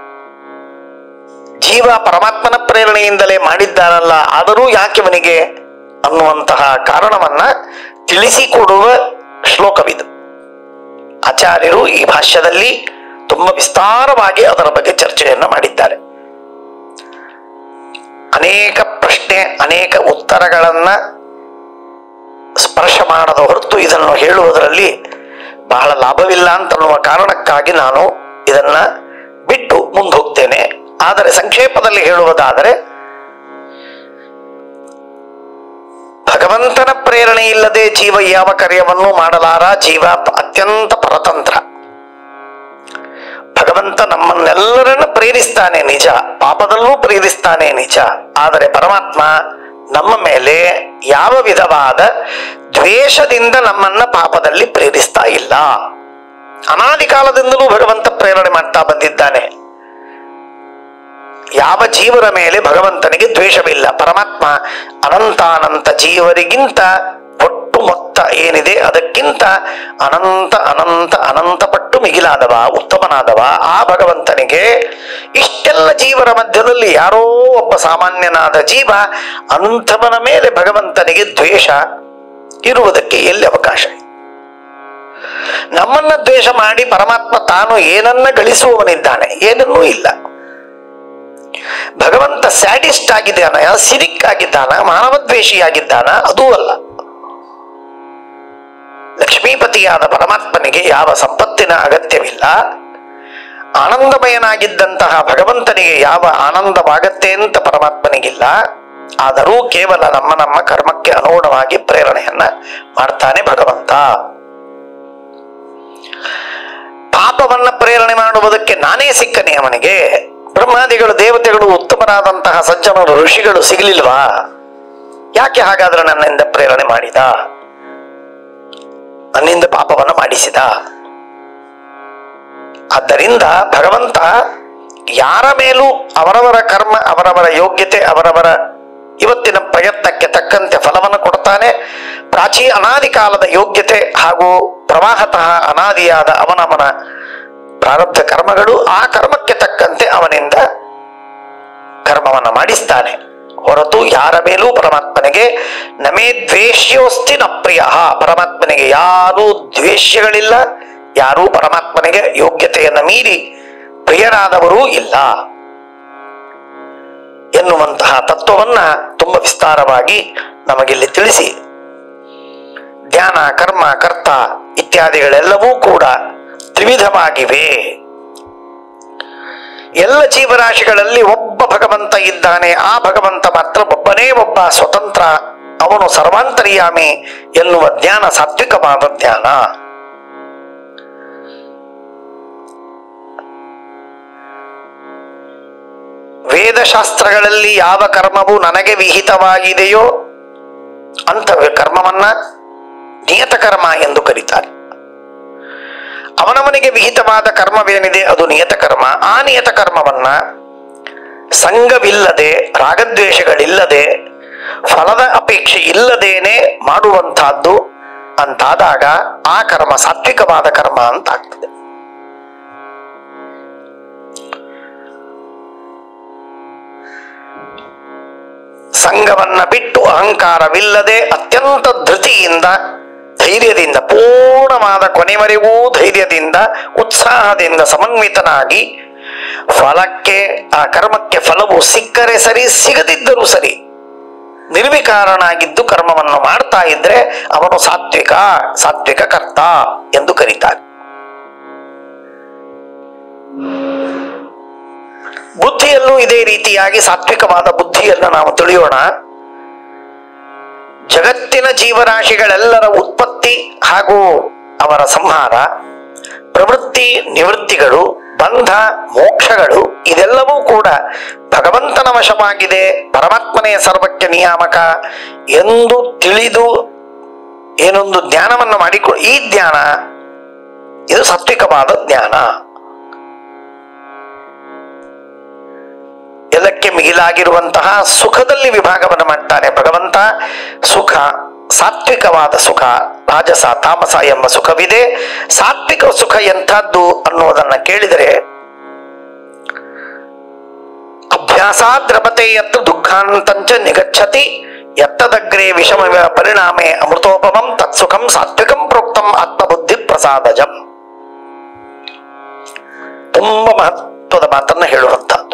ಜೀವ ಪರಮಾತ್ಮನ ಪ್ರೇರಣೆಯಿಂದಲೇ ಮಾಡಿದ್ದಾನಲ್ಲ ಆದರೂ ಯಾಕೆ ಅವನಿಗೆ ಅನ್ನುವಂತಹ ಕಾರಣವನ್ನ ತಿಳಿಸಿಕೊಡುವ ಶ್ಲೋಕವಿದು ಆಚಾರ್ಯರು ಈ ಭಾಷ್ಯದಲ್ಲಿ ತುಂಬಾ ವಿಸ್ತಾರವಾಗಿ ಅದರ ಬಗ್ಗೆ ಚರ್ಚೆಯನ್ನ ಮಾಡಿದ್ದಾರೆ ಅನೇಕ ಪ್ರಶ್ನೆ ಅನೇಕ ಉತ್ತರಗಳನ್ನ ಸ್ಪರ್ಶ ಮಾಡದ ಹೊರತು ಇದನ್ನು ಹೇಳುವುದರಲ್ಲಿ ಬಹಳ ಲಾಭವಿಲ್ಲ ಅಂತನ್ನುವ ಕಾರಣಕ್ಕಾಗಿ ನಾನು ಇದನ್ನ ಬಿಟ್ಟು ಮುಂದೆ ಹೋಗ್ತೇನೆ ಆದರೆ ಸಂಕ್ಷೇಪದಲ್ಲಿ ಹೇಳುವುದಾದರೆ ಭಗವಂತನ ಪ್ರೇರಣೆ ಇಲ್ಲದೆ ಜೀವ ಯಾವ ಕಾರ್ಯವನ್ನು ಮಾಡಲಾರ ಜೀವ ಪ- ಅತ್ಯಂತ ಪರತಂತ್ರ ಭಗವಂತ ನಮ್ಮನ್ನೆಲ್ಲರನ್ನ ಪ್ರೇರಿಸ್ತಾನೆ ನಿಜ ಪಾಪದಲ್ಲೂ ಪ್ರೇರಿಸ್ತಾನೆ ನಿಜ ಆದರೆ ಪರಮಾತ್ಮ ನಮ್ಮ ಮೇಲೆ ಯಾವ ವಿಧವಾದ ದ್ವೇಷದಿಂದ ನಮ್ಮನ್ನ ಪಾಪದಲ್ಲಿ ಪ್ರೇರಿಸ್ತಾ ಇಲ್ಲ ಅನಾದಿ ಕಾಲದಿಂದಲೂ ಭಗವಂತ ಪ್ರೇರಣೆ ಮಾಡ್ತಾ ಬಂದಿದ್ದಾನೆ ಯಾವ ಜೀವರ ಮೇಲೆ ಭಗವಂತನಿಗೆ ದ್ವೇಷವಿಲ್ಲ ಪರಮಾತ್ಮ ಅನಂತಾನಂತ ಜೀವರಿಗಿಂತ ಒಟ್ಟು ಮೊತ್ತ ಏನಿದೆ ಅದಕ್ಕಿಂತ ಅನಂತ ಅನಂತ ಅನಂತ ಪಟ್ಟು ಮಿಗಿಲಾದವ ಉತ್ತಮನಾದವ ಆ ಭಗವಂತನಿಗೆ ಇಷ್ಟೆಲ್ಲ ಜೀವರ ಮಧ್ಯದಲ್ಲಿ ಯಾರೋ ಒಬ್ಬ ಸಾಮಾನ್ಯನಾದ ಜೀವ ಅಂಥವನ ಮೇಲೆ ಭಗವಂತನಿಗೆ ದ್ವೇಷ ಇರುವುದಕ್ಕೆ ಎಲ್ಲಿ ಅವಕಾಶ ಇದೆ? ನಮ್ಮನ್ನ ದ್ವೇಷ ಮಾಡಿ ಪರಮಾತ್ಮ ತಾನು ಏನನ್ನ ಗಳಿಸುವವನಿದ್ದಾನೆ ಏನನ್ನೂ ಇಲ್ಲ ಭಗವಂತ ಸ್ಯಾಡಿಸ್ಟ್ ಆಗಿದ್ದಾನ ಸಿರಿಕ್ ಆಗಿದ್ದಾನ ಮಾನವದ್ವೇಷಿಯಾಗಿದ್ದಾನ ಅದೂ ಅಲ್ಲ ಲಕ್ಷ್ಮೀಪತಿಯಾದ ಪರಮಾತ್ಮನಿಗೆ ಯಾವ ಸಂಪತ್ತಿನ ಅಗತ್ಯವಿಲ್ಲ ಆನಂದಮಯನಾಗಿದ್ದಂತಹ ಭಗವಂತನಿಗೆ ಯಾವ ಆನಂದವಾಗತ್ತೆ ಅಂತ ಪರಮಾತ್ಮನಿಗಿಲ್ಲ ಆದರೂ ಕೇವಲ ನಮ್ಮ ನಮ್ಮ ಕರ್ಮಕ್ಕೆ ಅನುಗುಣವಾಗಿ ಪ್ರೇರಣೆಯನ್ನ ಮಾಡ್ತಾನೆ ಭಗವಂತ ಪಾಪವನ್ನ ಪ್ರೇರಣೆ ಮಾಡುವುದಕ್ಕೆ ನಾನೇ ಸಿಕ್ಕನೆ ಅವನಿಗೆ ಬ್ರಹ್ಮಾದಿಗಳು ದೇವತೆಗಳು ಉತ್ತಮರಾದಂತಹ ಸಜ್ಜನರು ಋಷಿಗಳು ಸಿಗಲಿಲ್ವಾ ಯಾಕೆ ಹಾಗಾದ್ರೆ ನನ್ನಿಂದ ಪ್ರೇರಣೆ ಮಾಡಿದ ನನ್ನಿಂದ ಪಾಪವನ್ನು ಮಾಡಿಸಿದ ಆದ್ದರಿಂದ ಭಗವಂತ ಯಾರ ಮೇಲೂ ಅವರವರ ಕರ್ಮ ಅವರವರ ಯೋಗ್ಯತೆ ಅವರವರ ಇವತ್ತಿನ ಪ್ರಯತ್ನಕ್ಕೆ ತಕ್ಕಂತೆ ಫಲವನ್ನು ಕೊಡ್ತಾನೆ ಪ್ರಾಚೀ ಅನಾದಿ ಕಾಲದ ಯೋಗ್ಯತೆ ಹಾಗೂ ಪ್ರವಾಹತಃ ಅನಾದಿಯಾದ ಅವನವನ ಪ್ರಾರಬ್ಧ ಕರ್ಮಗಳು ಆ ಕರ್ಮಕ್ಕೆ ತಕ್ಕಂತೆ ಅವನಿಂದ ಕರ್ಮವನ್ನು ಮಾಡಿಸ್ತಾನೆ ಹೊರತು ಯಾರ ಮೇಲೂ ಪರಮಾತ್ಮನಿಗೆ ನಮೇ ದ್ವೇಷ್ಯೋಸ್ತಿ ನ ಪ್ರಿಯ ಪರಮಾತ್ಮನಿಗೆ ಯಾರೂ ದ್ವೇಷ್ಯಗಳಿಲ್ಲ ಯಾರೂ ಪರಮಾತ್ಮನಿಗೆ ಯೋಗ್ಯತೆಯನ್ನು ಮೀರಿ ಪ್ರಿಯರಾದವರೂ ಇಲ್ಲ ಎನ್ನುವಂತಹ ತತ್ವವನ್ನ ತುಂಬ ವಿಸ್ತಾರವಾಗಿ ನಮಗಿಲ್ಲಿ ತಿಳಿಸಿ ಧ್ಯಾನ ಕರ್ಮ ಕರ್ತ ಇತ್ಯಾದಿಗಳೆಲ್ಲವೂ ಕೂಡ ತ್ರಿವಿಧವಾಗಿವೆ ಎಲ್ಲ ಜೀವರಾಶಿಗಳಲ್ಲಿ ಒಬ್ಬ ಭಗವಂತ ಇದ್ದಾನೆ ಆ ಭಗವಂತ ಮಾತ್ರ ಒಬ್ಬನೇ ಒಬ್ಬ ಸ್ವತಂತ್ರ ಅವನು ಸರ್ವಾಂತರ್ಯಾಮಿ ಎನ್ನುವ ಜ್ಞಾನ ಸಾತ್ವಿಕವಾದ ಜ್ಞಾನ ವೇದಶಾಸ್ತ್ರಗಳಲ್ಲಿ ಯಾವ ಕರ್ಮವು ನನಗೆ ವಿಹಿತವಾಗಿದೆಯೋ ಅಂತ ಕರ್ಮವನ್ನ ನಿಯತ ಕರ್ಮ ಎಂದು ಕರೀತಾರೆ ಅವನವನಿಗೆ ವಿಹಿತವಾದ ಕರ್ಮವೇನಿದೆ ಅದು ನಿಯತ ಕರ್ಮ ಆ ನಿಯತ ಕರ್ಮವನ್ನ ಸಂಘವಿಲ್ಲದೆ ರಾಗದ್ವೇಷಗಳಿಲ್ಲದೆ ಫಲದ ಅಪೇಕ್ಷೆ ಇಲ್ಲದೇನೆ ಮಾಡುವಂತಹದ್ದು ಅಂತಾದಾಗ ಆ ಕರ್ಮ ಸಾತ್ವಿಕವಾದ ಕರ್ಮ ಅಂತ ಆಗ್ತದೆ ಸಂಘವನ್ನ ಬಿಟ್ಟು ಅಹಂಕಾರವಿಲ್ಲದೆ ಅತ್ಯಂತ ಧೃತಿಯಿಂದ ಧೈರ್ಯದಿಂದ ಪೂರ್ಣವಾದ ಕೊನೆವರೆಗೂ ಧೈರ್ಯದಿಂದ ಉತ್ಸಾಹದಿಂದ ಸಮನ್ವಿತನಾಗಿ ಫಲಕ್ಕೆ ಆ ಕರ್ಮಕ್ಕೆ ಫಲವು ಸಿಕ್ಕರೆ ಸರಿ ಸಿಗದಿದ್ದರೂ ಸರಿ ನಿರ್ವಿಕಾರನಾಗಿದ್ದು ಕರ್ಮವನ್ನು ಮಾಡ್ತಾ ಇದ್ರೆ ಅವನು ಸಾತ್ವಿಕ ಸಾತ್ವಿಕ ಕರ್ತ ಎಂದು ಕರೀತಾರೆ ಬುದ್ಧಿಯಲ್ಲೂ ಇದೇ ರೀತಿಯಾಗಿ ಸಾತ್ವಿಕವಾದ ಬುದ್ಧಿಯನ್ನು ನಾವು ತಿಳಿಯೋಣ ಜಗತ್ತಿನ ಜೀವರಾಶಿಗಳೆಲ್ಲರ ಉತ್ಪತ್ತಿ ಹಾಗೂ ಅವರ ಸಂಹಾರ ಪ್ರವೃತ್ತಿ ನಿವೃತ್ತಿಗಳು ಬಂಧ ಮೋಕ್ಷಗಳು ಇದೆಲ್ಲವೂ ಕೂಡ ಭಗವಂತನ ವಶವಾಗಿದೆ ಪರಮಾತ್ಮನೇ ಸರ್ವಕ್ಕೆ ನಿಯಾಮಕ ಎಂದು ತಿಳಿದು ಏನೊಂದು ಜ್ಞಾನವನ್ನು ಮಾಡಿಕೊ ಈ ಜ್ಞಾನ ಇದು ಸಾತ್ವಿಕವಾದ ಜ್ಞಾನ ಎಲ್ಲಕ್ಕೆ ಮಿಗಿಲಾಗಿರುವಂತಹ ಸುಖದಲ್ಲಿ ವಿಭಾಗವನ್ನು ಮಾಡ್ತಾನೆ ಭಗವಂತ ಸುಖ ಸಾತ್ವಿಕವಾದ ಸುಖ ರಾಜಸ ತಾಮಸ ಎಂಬ ಸುಖವಿದೆ ಸಾತ್ವಿಕ ಸುಖ ಎಂಥದ್ದು ಅನ್ನುವುದನ್ನ ಕೇಳಿದರೆ ಅಭ್ಯಾಸಾದ್ರಪತೆ ಯತ್ತು ದುಃಖಾಂತಂಚ ನಿಗಚ್ಚತಿ ಎತ್ತದಗ್ರೆ ವಿಷಮ ಪರಿಣಾಮೆ ಅಮೃತೋಪಮಂ ತತ್ಸುಖಂ ಸಾತ್ವಿಕಂ ಪ್ರೋಕ್ತಂ ಆತ್ಮಬುದ್ಧಿ ಪ್ರಸಾದಜಂ ತುಂಬಾ ಮಹತ್ವದ ಮಾತನ್ನ ಹೇಳುವಂತಹದ್ದು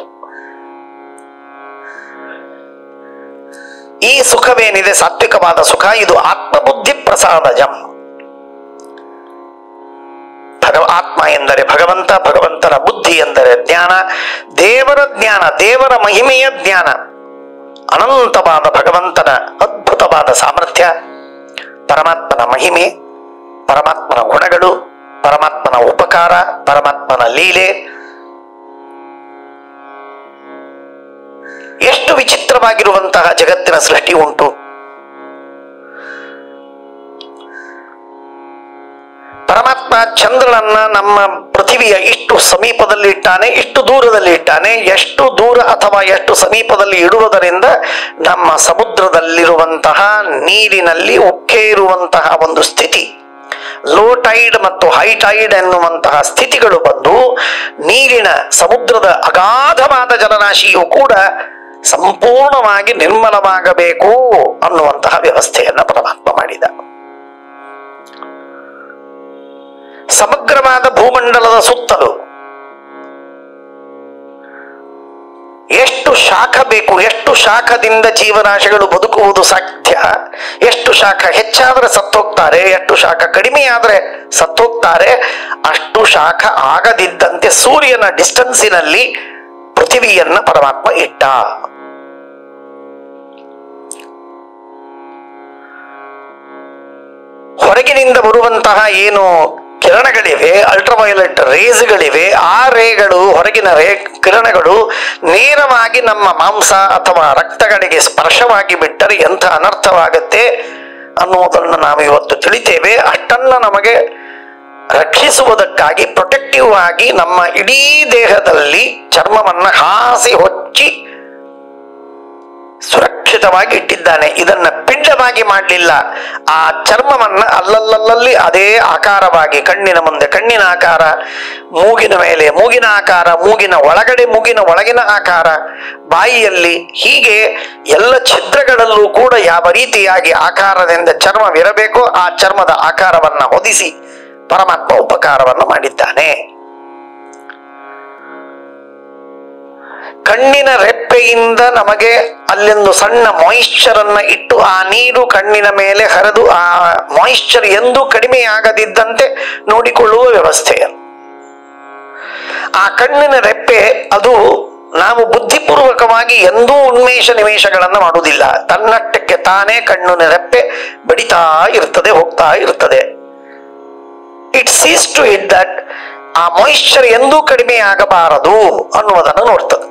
ಈ ಸುಖವೇನಿದೆ ಸಾತ್ವಿಕವಾದ ಸುಖ ಇದು ಆತ್ಮಬುದ್ಧಿ ಪ್ರಸಾದಜಂ ಭಗವ ಆತ್ಮ ಎಂದರೆ ಭಗವಂತ ಭಗವಂತನ ಬುದ್ಧಿ ಎಂದರೆ ಜ್ಞಾನ ದೇವರ ಜ್ಞಾನ ದೇವರ ಮಹಿಮೆಯ ಜ್ಞಾನ ಅನಂತವಾದ ಭಗವಂತನ ಅದ್ಭುತ ಅದ್ಭುತವಾದ ಸಾಮರ್ಥ್ಯ ಪರಮಾತ್ಮನ ಮಹಿಮೆ ಪರಮಾತ್ಮನ ಗುಣಗಳು ಪರಮಾತ್ಮನ ಉಪಕಾರ ಪರಮಾತ್ಮನ ಲೀಲೆ ಎಷ್ಟು ವಿಚಿತ್ರವಾಗಿರುವಂತಹ ಜಗತ್ತಿನ ಸೃಷ್ಟಿ ಉಂಟು ಪರಮಾತ್ಮ ಚಂದ್ರನನ್ನ ನಮ್ಮ ಪೃಥಿವಿಯ ಇಷ್ಟು ಸಮೀಪದಲ್ಲಿ ಇಟ್ಟಾನೆ ಇಷ್ಟು ದೂರದಲ್ಲಿ ಇಟ್ಟಾನೆ ಎಷ್ಟು ದೂರ ಅಥವಾ ಎಷ್ಟು ಸಮೀಪದಲ್ಲಿ ಇಡುವುದರಿಂದ ನಮ್ಮ ಸಮುದ್ರದಲ್ಲಿರುವಂತಹ ನೀರಿನಲ್ಲಿ ಉಕ್ಕೇರುವಂತಹ ಒಂದು ಸ್ಥಿತಿ ಲೋ ಟೈಡ್ ಮತ್ತು ಹೈ ಟೈಡ್ ಎನ್ನುವಂತಹ ಸ್ಥಿತಿಗಳು ಬಂದು ನೀರಿನ ಸಮುದ್ರದ ಅಗಾಧವಾದ ಜಲರಾಶಿಯು ಕೂಡ ಸಂಪೂರ್ಣವಾಗಿ ನಿರ್ಮಲವಾಗಬೇಕು ಅನ್ನುವಂತಹ ವ್ಯವಸ್ಥೆಯನ್ನ ಪರಮಾತ್ಮ ಮಾಡಿದ ಸಮಗ್ರವಾದ ಭೂಮಂಡಲದ ಸುತ್ತಲೂ ಎಷ್ಟು ಶಾಖ ಬೇಕು ಎಷ್ಟು ಶಾಖದಿಂದ ಜೀವರಾಶಿಗಳು ಬದುಕುವುದು ಸಾಧ್ಯ ಎಷ್ಟು ಶಾಖ ಹೆಚ್ಚಾದರೆ ಸತ್ತೋಗ್ತಾರೆ ಎಷ್ಟು ಶಾಖ ಕಡಿಮೆಯಾದರೆ ಸತ್ತೋಗ್ತಾರೆ ಅಷ್ಟು ಶಾಖ ಆಗದಿದ್ದಂತೆ ಸೂರ್ಯನ ಡಿಸ್ಟನ್ಸಿನಲ್ಲಿ ಪೃಥಿವಿಯನ್ನ ಪರಮಾತ್ಮ ಇಟ್ಟ ಹೊರಗಿನಿಂದ ಬರುವಂತಹ ಏನು ಕಿರಣಗಳಿವೆ ಅಲ್ಟ್ರಾವೈಲೆಟ್ ರೇಸ್ಗಳಿವೆ ಆ ರೇಗಳು ಹೊರಗಿನ ರೇ ಕಿರಣಗಳು ನೇರವಾಗಿ ನಮ್ಮ ಮಾಂಸ ಅಥವಾ ರಕ್ತಗಳಿಗೆ ಸ್ಪರ್ಶವಾಗಿ ಬಿಟ್ಟರೆ ಎಂಥ ಅನರ್ಥವಾಗತ್ತೆ ಅನ್ನುವುದನ್ನು ನಾವು ಇವತ್ತು ತಿಳಿತೇವೆ ಅಷ್ಟನ್ನ ನಮಗೆ ರಕ್ಷಿಸುವುದಕ್ಕಾಗಿ ಪ್ರೊಟೆಕ್ಟಿವ್ ಆಗಿ ನಮ್ಮ ಇಡೀ ದೇಹದಲ್ಲಿ ಚರ್ಮವನ್ನ ಹಾಸಿ ಹೊಚ್ಚಿ ಸುರಕ್ಷಿತವಾಗಿ ಇಟ್ಟಿದ್ದಾನೆ ಇದನ್ನ ಪಿಂಡವಾಗಿ ಮಾಡಲಿಲ್ಲ ಆ ಚರ್ಮವನ್ನ ಅಲ್ಲಲ್ಲಲ್ಲಿ ಅದೇ ಆಕಾರವಾಗಿ ಕಣ್ಣಿನ ಮುಂದೆ ಕಣ್ಣಿನ ಆಕಾರ ಮೂಗಿನ ಮೇಲೆ ಮೂಗಿನ ಆಕಾರ ಮೂಗಿನ ಒಳಗಡೆ ಮೂಗಿನ ಒಳಗಿನ ಆಕಾರ ಬಾಯಿಯಲ್ಲಿ ಹೀಗೆ ಎಲ್ಲ ಛಿದ್ರಗಳಲ್ಲೂ ಕೂಡ ಯಾವ ರೀತಿಯಾಗಿ ಆಕಾರದಿಂದ ಚರ್ಮವಿರಬೇಕೋ ಆ ಚರ್ಮದ ಆಕಾರವನ್ನ ಹೊದಿಸಿ ಪರಮಾತ್ಮ ಉಪಕಾರವನ್ನು ಮಾಡಿದ್ದಾನೆ ಕಣ್ಣಿನ ರೆಪ್ಪೆಯಿಂದ ನಮಗೆ ಅಲ್ಲೊಂದು ಸಣ್ಣ ಮಾಯಿಶ್ಚರ್ ಅನ್ನ ಇಟ್ಟು ಆ ನೀರು ಕಣ್ಣಿನ ಮೇಲೆ ಹರಿದು ಆ ಮಾಯಿಶ್ಚರ್ ಎಂದೂ ಕಡಿಮೆಯಾಗದಿದ್ದಂತೆ ನೋಡಿಕೊಳ್ಳುವ ವ್ಯವಸ್ಥೆ ಆ ಕಣ್ಣಿನ ರೆಪ್ಪೆ ಅದು ನಾವು ಬುದ್ಧಿಪೂರ್ವಕವಾಗಿ ಎಂದೂ ಉನ್ಮೇಷ ನಿಮೇಷಗಳನ್ನು ಮಾಡುವುದಿಲ್ಲ ತನ್ನಷ್ಟಕ್ಕೆ ತಾನೇ ಕಣ್ಣಿನ ರೆಪ್ಪೆ ಬಡಿತಾ ಇರ್ತದೆ ಹೋಗ್ತಾ ಇರ್ತದೆ it sees to it that ಆ ಮಾಯಿಶ್ಚರ್ ಎಂದೂ ಕಡಿಮೆ ಆಗಬಾರದು ಅನ್ನುವುದನ್ನು ನೋಡ್ತದೆ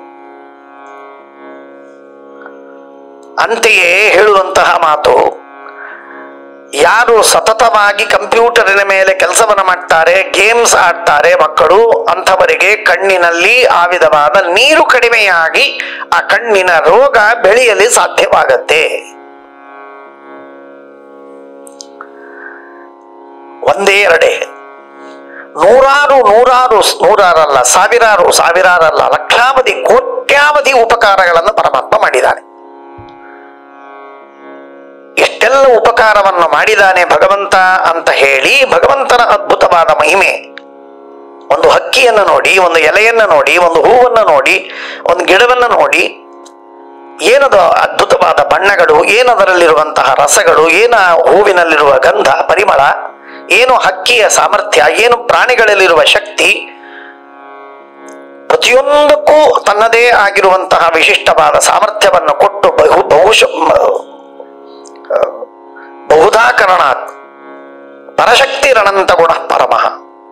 ಅಂತೆಯೇ ಹೇಳುವಂತಹ ಮಾತು ಯಾರು ಸತತವಾಗಿ ಕಂಪ್ಯೂಟರಿನ ಮೇಲೆ ಕೆಲಸವನ್ನು ಮಾಡ್ತಾರೆ ಗೇಮ್ಸ್ ಆಡ್ತಾರೆ ಮಕ್ಕಳು ಅಂಥವರಿಗೆ ಕಣ್ಣಿನಲ್ಲಿ ಆ ವಿಧವಾದ ನೀರು ಕಡಿಮೆಯಾಗಿ ಆ ಕಣ್ಣಿನ ರೋಗ ಬೆಳೆಯಲಿ ಸಾಧ್ಯವಾಗತ್ತೆ ಒಂದೇ ಎರಡೇ ನೂರಾರು ನೂರಾರು ನೂರಾರಲ್ಲ ಸಾವಿರಾರು ಸಾವಿರಾರಲ್ಲ ಲಕ್ಷಾವಧಿ ಕೋಟ್ಯಾವಧಿ ಉಪಕಾರಗಳನ್ನು ಪರಮಾತ್ಮ ಮಾಡಿದ್ದಾನೆ ಎಷ್ಟೆಲ್ಲ ಉಪಕಾರವನ್ನು ಮಾಡಿದ್ದಾನೆ ಭಗವಂತ ಅಂತ ಹೇಳಿ ಭಗವಂತನ ಅದ್ಭುತವಾದ ಮಹಿಮೆ ಒಂದು ಹಕ್ಕಿಯನ್ನು ನೋಡಿ ಒಂದು ಎಲೆಯನ್ನು ನೋಡಿ ಒಂದು ಹೂವನ್ನು ನೋಡಿ ಒಂದು ಗಿಡವನ್ನು ನೋಡಿ ಏನದು ಅದ್ಭುತವಾದ ಬಣ್ಣಗಳು ಏನದರಲ್ಲಿರುವಂತಹ ರಸಗಳು ಏನ ಹೂವಿನಲ್ಲಿರುವ ಗಂಧ ಪರಿಮಳ ಏನು ಹಕ್ಕಿಯ ಸಾಮರ್ಥ್ಯ ಏನು ಪ್ರಾಣಿಗಳಲ್ಲಿರುವ ಶಕ್ತಿ ಪ್ರತಿಯೊಂದಕ್ಕೂ ತನ್ನದೇ ಆಗಿರುವಂತಹ ವಿಶಿಷ್ಟವಾದ ಸಾಮರ್ಥ್ಯವನ್ನು ಕೊಟ್ಟು ಬಹು ಬಹುಶ ಬಹುಧಾಕರಣ ಪರಶಕ್ತಿರನಂತ ಗುಣ ಪರಮಃ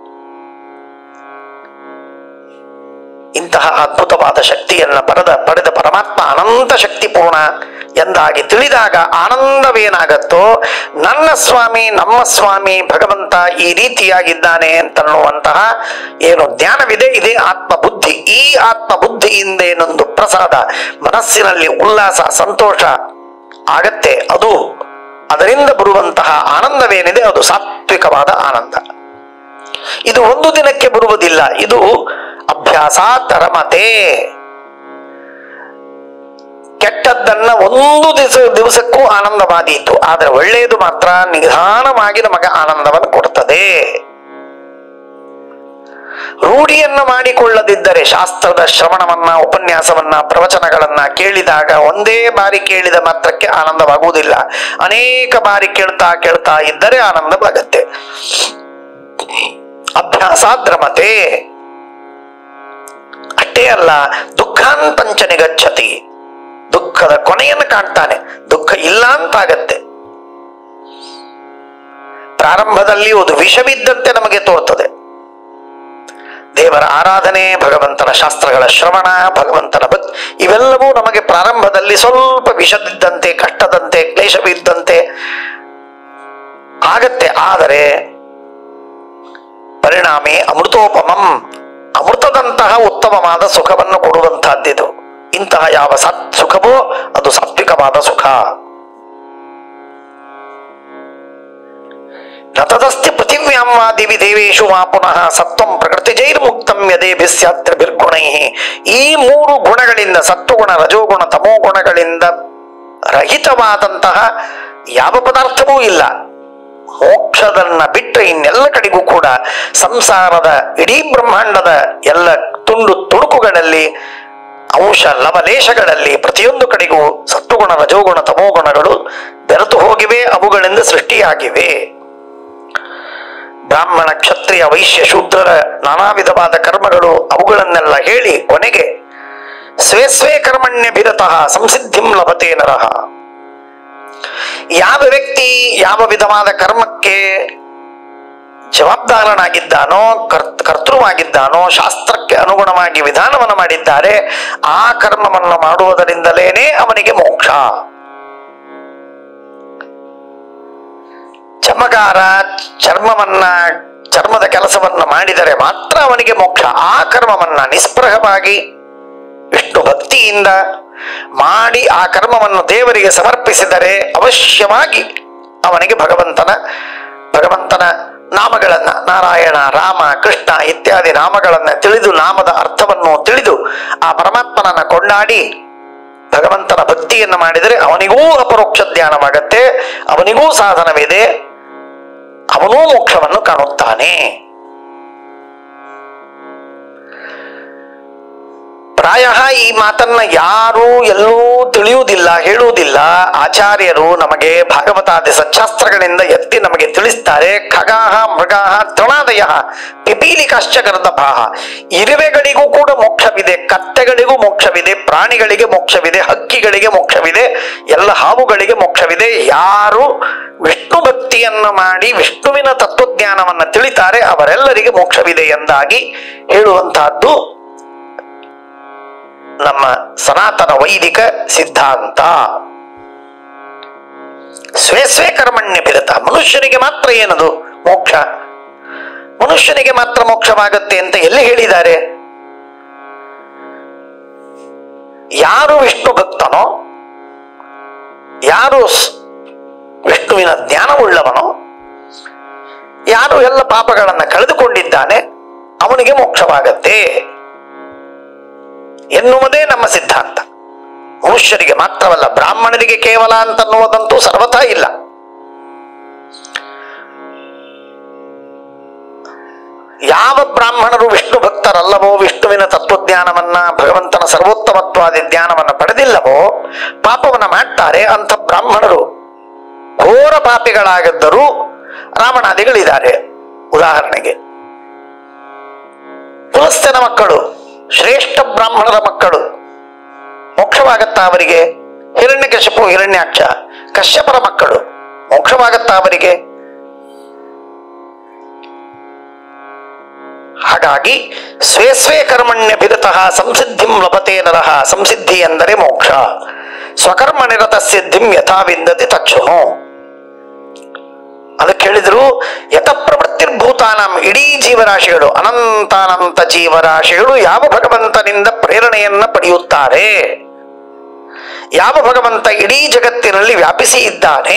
ಇಂತಹ ಅದ್ಭುತವಾದ ಶಕ್ತಿಯನ್ನ ಪಡೆದ ಪಡೆದ ಪರಮಾತ್ಮ ಅನಂತ ಶಕ್ತಿಪೂರ್ಣ ಎಂದಾಗಿ ತಿಳಿದಾಗ ಆನಂದವೇನಾಗತ್ತೋ ನನ್ನ ಸ್ವಾಮಿ ನಮ್ಮ ಸ್ವಾಮಿ ಭಗವಂತ ಈ ರೀತಿಯಾಗಿದ್ದಾನೆ ಅಂತನ್ನುವಂತಹ ಏನು ಜ್ಞಾನವಿದೆ ಇದೇ ಆತ್ಮ ಬುದ್ಧಿ ಈ ಆತ್ಮ ಬುದ್ಧಿಯಿಂದ ಏನೊಂದು ಪ್ರಸಾದ ಮನಸ್ಸಿನಲ್ಲಿ ಉಲ್ಲಾಸ ಸಂತೋಷ ಆಗತ್ತೆ ಅದು ಅದರಿಂದ ಬರುವಂತಹ ಆನಂದವೇನಿದೆ ಅದು ಸಾತ್ವಿಕವಾದ ಆನಂದ ಇದು ಒಂದು ದಿನಕ್ಕೆ ಬರುವುದಿಲ್ಲ ಇದು ಅಭ್ಯಾಸ ತರಮತೆ ಕೆಟ್ಟದ್ದನ್ನ ಒಂದು ದಿವಸ ದಿವಸಕ್ಕೂ ಆನಂದವಾದೀತು ಆದ್ರೆ ಒಳ್ಳೆಯದು ಮಾತ್ರ ನಿಧಾನವಾಗಿ ನಮಗೆ ಆನಂದವನ್ನು ಕೊಡ್ತದೆ ರೂಢಿಯನ್ನು ಮಾಡಿಕೊಳ್ಳದಿದ್ದರೆ ಶಾಸ್ತ್ರದ ಶ್ರವಣವನ್ನ ಉಪನ್ಯಾಸವನ್ನ ಪ್ರವಚನಗಳನ್ನ ಕೇಳಿದಾಗ ಒಂದೇ ಬಾರಿ ಕೇಳಿದ ಮಾತ್ರಕ್ಕೆ ಆನಂದವಾಗುವುದಿಲ್ಲ ಅನೇಕ ಬಾರಿ ಕೇಳ್ತಾ ಕೇಳ್ತಾ ಇದ್ದರೆ ಆನಂದವಾಗತ್ತೆ ಅಭ್ಯಾಸ ದ್ರಮತೆ ಅಷ್ಟೇ ಅಲ್ಲ ದುಃಖಾನ್ ಪಂಚ ನಿಗಚ್ಚತಿ ದುಃಖದ ಕೊನೆಯನ್ನು ಕಾಣ್ತಾನೆ ದುಃಖ ಇಲ್ಲ ಅಂತಾಗತ್ತೆ ಪ್ರಾರಂಭದಲ್ಲಿ ಒಂದು ವಿಷವಿದ್ದಂತೆ ನಮಗೆ ತೋರ್ತದೆ ದೇವರ ಆರಾಧನೆ ಭಗವಂತನ ಶಾಸ್ತ್ರಗಳ ಶ್ರವಣ ಭಗವಂತನ ಭಕ್ತಿ ಇವೆಲ್ಲವೂ ನಮಗೆ ಪ್ರಾರಂಭದಲ್ಲಿ ಸ್ವಲ್ಪ ವಿಷದಿದ್ದಂತೆ ಕಷ್ಟದಂತೆ ಕ್ಲೇಶವಿದ್ದಂತೆ ಆಗತ್ತೆ ಆದರೆ ಪರಿಣಾಮಿ ಅಮೃತೋಪಮಂ ಅಮೃತದಂತಹ ಉತ್ತಮವಾದ ಸುಖವನ್ನು ಕೊಡುವಂತಹದ್ದಿದು ಇಂತಹ ಯಾವ ಸತ್ ಸುಖವೋ ಅದು ಸಾತ್ವಿಕವಾದ ಸುಖ ನತದಸ್ತಿ ಪೃಥಿವ್ಯಾಂ ವಾ ದಿವಿ ದೇವೇಶು ವಾ ಪುನಃ ಸತ್ವಂ ಪ್ರಕೃತಿಜೈರ್ಮುಕ್ತಂ ಯದೇಭಿಸ್ಯಾತ್ರಿಭಿರ್ಗುಣೈ ಈ ಮೂರು ಗುಣಗಳಿಂದ ಸತ್ವಗುಣ ರಜೋಗುಣ ತಮೋ ಗುಣಗಳಿಂದ ರಹಿತವಾದಂತಹ ಯಾವ ಪದಾರ್ಥವೂ ಇಲ್ಲ ಮೋಕ್ಷದನ್ನ ಬಿಟ್ಟರೆ ಇನ್ನೆಲ್ಲ ಕಡೆಗೂ ಕೂಡ ಸಂಸಾರದ ಇಡೀ ಬ್ರಹ್ಮಾಂಡದ ಎಲ್ಲ ತುಂಡು ತುಣುಕುಗಳಲ್ಲಿ ಅಂಶ ಲವಲೇಶಗಳಲ್ಲಿ ಪ್ರತಿಯೊಂದು ಕಡೆಗೂ ಸತ್ವಗುಣ ರಜೋಗುಣ ತಮೋಗುಣಗಳು ಬೆರೆತು ಹೋಗಿವೆ ಅವುಗಳಿಂದ ಸೃಷ್ಟಿಯಾಗಿವೆ ಬ್ರಾಹ್ಮಣ ಕ್ಷತ್ರಿಯ ವೈಶ್ಯ ಶೂದ್ರರ ನಾನಾ ವಿಧವಾದ ಕರ್ಮಗಳು ಅವುಗಳನ್ನೆಲ್ಲ ಹೇಳಿ ಕೊನೆಗೆ ಸ್ವೇ ಸ್ವೇ ಕರ್ಮಣ್ಯಭಿರತಃ ಸಂಸಿದ್ಧಿಂ ಲಭತೆ ನರಹ ಯಾವ ವ್ಯಕ್ತಿ ಯಾವ ವಿಧವಾದ ಕರ್ಮಕ್ಕೆ ಜವಾಬ್ದಾರನಾಗಿದ್ದಾನೋ ಕರ್ ಕರ್ತೃವಾಗಿದ್ದಾನೋ ಶಾಸ್ತ್ರಕ್ಕೆ ಅನುಗುಣವಾಗಿ ವಿಧಾನವನ್ನು ಮಾಡಿದ್ದಾರೆ ಆ ಕರ್ಮವನ್ನು ಮಾಡುವುದರಿಂದಲೇನೆ ಅವನಿಗೆ ಮೋಕ್ಷ ಚರ್ಮಗಾರ ಚರ್ಮವನ್ನ ಚರ್ಮದ ಕೆಲಸವನ್ನ ಮಾಡಿದರೆ ಮಾತ್ರ ಅವನಿಗೆ ಮೋಕ್ಷ ಆ ಕರ್ಮವನ್ನ ನಿಸ್ಪೃಹವಾಗಿ ವಿಷ್ಣು ಭಕ್ತಿಯಿಂದ ಮಾಡಿ ಆ ಕರ್ಮವನ್ನು ದೇವರಿಗೆ ಸಮರ್ಪಿಸಿದರೆ ಅವಶ್ಯವಾಗಿ ಅವನಿಗೆ ಭಗವಂತನ ಭಗವಂತನ ನಾಮಗಳನ್ನ ನಾರಾಯಣ ರಾಮ ಕೃಷ್ಣ ಇತ್ಯಾದಿ ನಾಮಗಳನ್ನ ತಿಳಿದು ನಾಮದ ಅರ್ಥವನ್ನು ತಿಳಿದು ಆ ಪರಮಾತ್ಮನನ್ನ ಕೊಂಡಾಡಿ ಭಗವಂತನ ಭಕ್ತಿಯನ್ನು ಮಾಡಿದರೆ ಅವನಿಗೂ ಅಪರೋಕ್ಷ ಜ್ಞಾನವಾಗತ್ತೆ ಅವನಿಗೂ ಸಾಧನವಿದೆ ಅವನೂ ಮೋಕ್ಷವನ್ನು ಕಾಣುತ್ತಾನೆ ಪ್ರಾಯ ಈ ಮಾತನ್ನ ಯಾರೂ ಎಲ್ಲೂ ತಿಳಿಯುವುದಿಲ್ಲ ಹೇಳುವುದಿಲ್ಲ ಆಚಾರ್ಯರು ನಮಗೆ ಭಾಗವತಾದಿ ಸಚ್ಚಾಸ್ತ್ರಗಳಿಂದ ಎತ್ತಿ ನಮಗೆ ತಿಳಿಸ್ತಾರೆ ಖಗಾಹ ಮೃಗಾಹ ತೃಣಾದಯ ಪಿಪೀಲಿಕಾಶ್ಚ ಗರ್ದಭಾಹ ಇರುವೆಗಳಿಗೂ ಕೂಡ ಮೋಕ್ಷವಿದೆ ಕತ್ತೆಗಳಿಗೂ ಮೋಕ್ಷವಿದೆ ಪ್ರಾಣಿಗಳಿಗೆ ಮೋಕ್ಷವಿದೆ ಹಕ್ಕಿಗಳಿಗೆ ಮೋಕ್ಷವಿದೆ ಎಲ್ಲ ಹಾವುಗಳಿಗೆ ಮೋಕ್ಷವಿದೆ ಯಾರು ವಿಷ್ಣು ಭಕ್ತಿಯನ್ನು ಮಾಡಿ ವಿಷ್ಣುವಿನ ತತ್ವಜ್ಞಾನವನ್ನು ತಿಳಿತಾರೆ ಅವರೆಲ್ಲರಿಗೆ ಮೋಕ್ಷವಿದೆ ಎಂದಾಗಿ ಹೇಳುವಂತಹದ್ದು ನಮ್ಮ ಸನಾತನ ವೈದಿಕ ಸಿದ್ಧಾಂತ ಸ್ವೇ ಸ್ವೇ ಕರ್ಮಣ್ಯ ಬಿರತ ಮನುಷ್ಯನಿಗೆ ಮಾತ್ರ ಏನದು ಮೋಕ್ಷ ಮನುಷ್ಯನಿಗೆ ಮಾತ್ರ ಮೋಕ್ಷವಾಗುತ್ತೆ ಅಂತ ಎಲ್ಲಿ ಹೇಳಿದ್ದಾರೆ ಯಾರು ವಿಷ್ಣು ಭಕ್ತನೋ ಯಾರು ಸ್- ವಿಷ್ಣುವಿನ ಜ್ಞಾನವುಳ್ಳವನೋ ಯಾರು ಎಲ್ಲ ಪಾಪಗಳನ್ನು ಕಳೆದುಕೊಂಡಿದ್ದಾನೆ ಅವನಿಗೆ ಮೋಕ್ಷವಾಗತ್ತೆ ಎನ್ನುವುದೇ ನಮ್ಮ ಸಿದ್ಧಾಂತ ಮನುಷ್ಯರಿಗೆ ಮಾತ್ರವಲ್ಲ ಬ್ರಾಹ್ಮಣರಿಗೆ ಕೇವಲ ಅಂತನ್ನುವುದಂತೂ ಸರ್ವಥಾ ಇಲ್ಲ ಯಾವ ಬ್ರಾಹ್ಮಣರು ವಿಷ್ಣು ಭಕ್ತರಲ್ಲವೋ ವಿಷ್ಣುವಿನ ತತ್ವಜ್ಞಾನವನ್ನ ಭಗವಂತನ ಸರ್ವೋತ್ತಮತ್ವಾದಿ ಜ್ಞಾನವನ್ನ ಪಡೆದಿಲ್ಲವೋ ಪಾಪವನ್ನ ಮಾಡ್ತಾರೆ ಅಂಥ ಬ್ರಾಹ್ಮಣರು ಘೋರ ಪಾಪಿಗಳಾಗಿದ್ದರೂ ರಾವಣಾದಿಗಳಿದ್ದಾರೆ ಉದಾಹರಣೆಗೆ ಪುಲಸ್ತ್ಯನ ಮಕ್ಕಳು ಶ್ರೇಷ್ಠ ಬ್ರಾಹ್ಮಣರ ಮಕ್ಕಳು ಮೋಕ್ಷವಾಗತ್ತಾ ಅವರಿಗೆ ಹಿರಣ್ಯಕಶಿಪು ಹಿರಣ್ಯಾಕ್ಷ ಕಶ್ಯಪರ ಮಕ್ಕಳು ಮೋಕ್ಷವಾಗತ್ತಾ ಅವರಿಗೆ ಹಾಗಾಗಿ ಸ್ವೇ ಸ್ವೇ ಕರ್ಮಣ್ಯ ಬಿರತಃ ಸಂಸಿದ್ಧಿಂ ಲಭತೆ ನರಹ ಸಂಸಿದ್ಧಿ ಎಂದರೆ ಮೋಕ್ಷ ಸ್ವಕರ್ಮ ನಿರತ ಸಿದ್ಧಿಂ ಯಥಾ ವಿಂದತಿ ತಕ್ಷಣು ಅದಕ್ಕೆ ಹೇಳಿದ್ರು ಯತ ಪ್ರವೃತ್ತಿರ್ಭೂತಾನಂ ಇಡೀ ಜೀವರಾಶಿಗಳು ಅನಂತಾನಂತ ಜೀವರಾಶಿಗಳು ಯಾವ ಭಗವಂತನಿಂದ ಪ್ರೇರಣೆಯನ್ನ ಪಡೆಯುತ್ತಾರೆ ಯಾವ ಭಗವಂತ ಇಡೀ ಜಗತ್ತಿನಲ್ಲಿ ವ್ಯಾಪಿಸಿ ಇದ್ದಾನೆ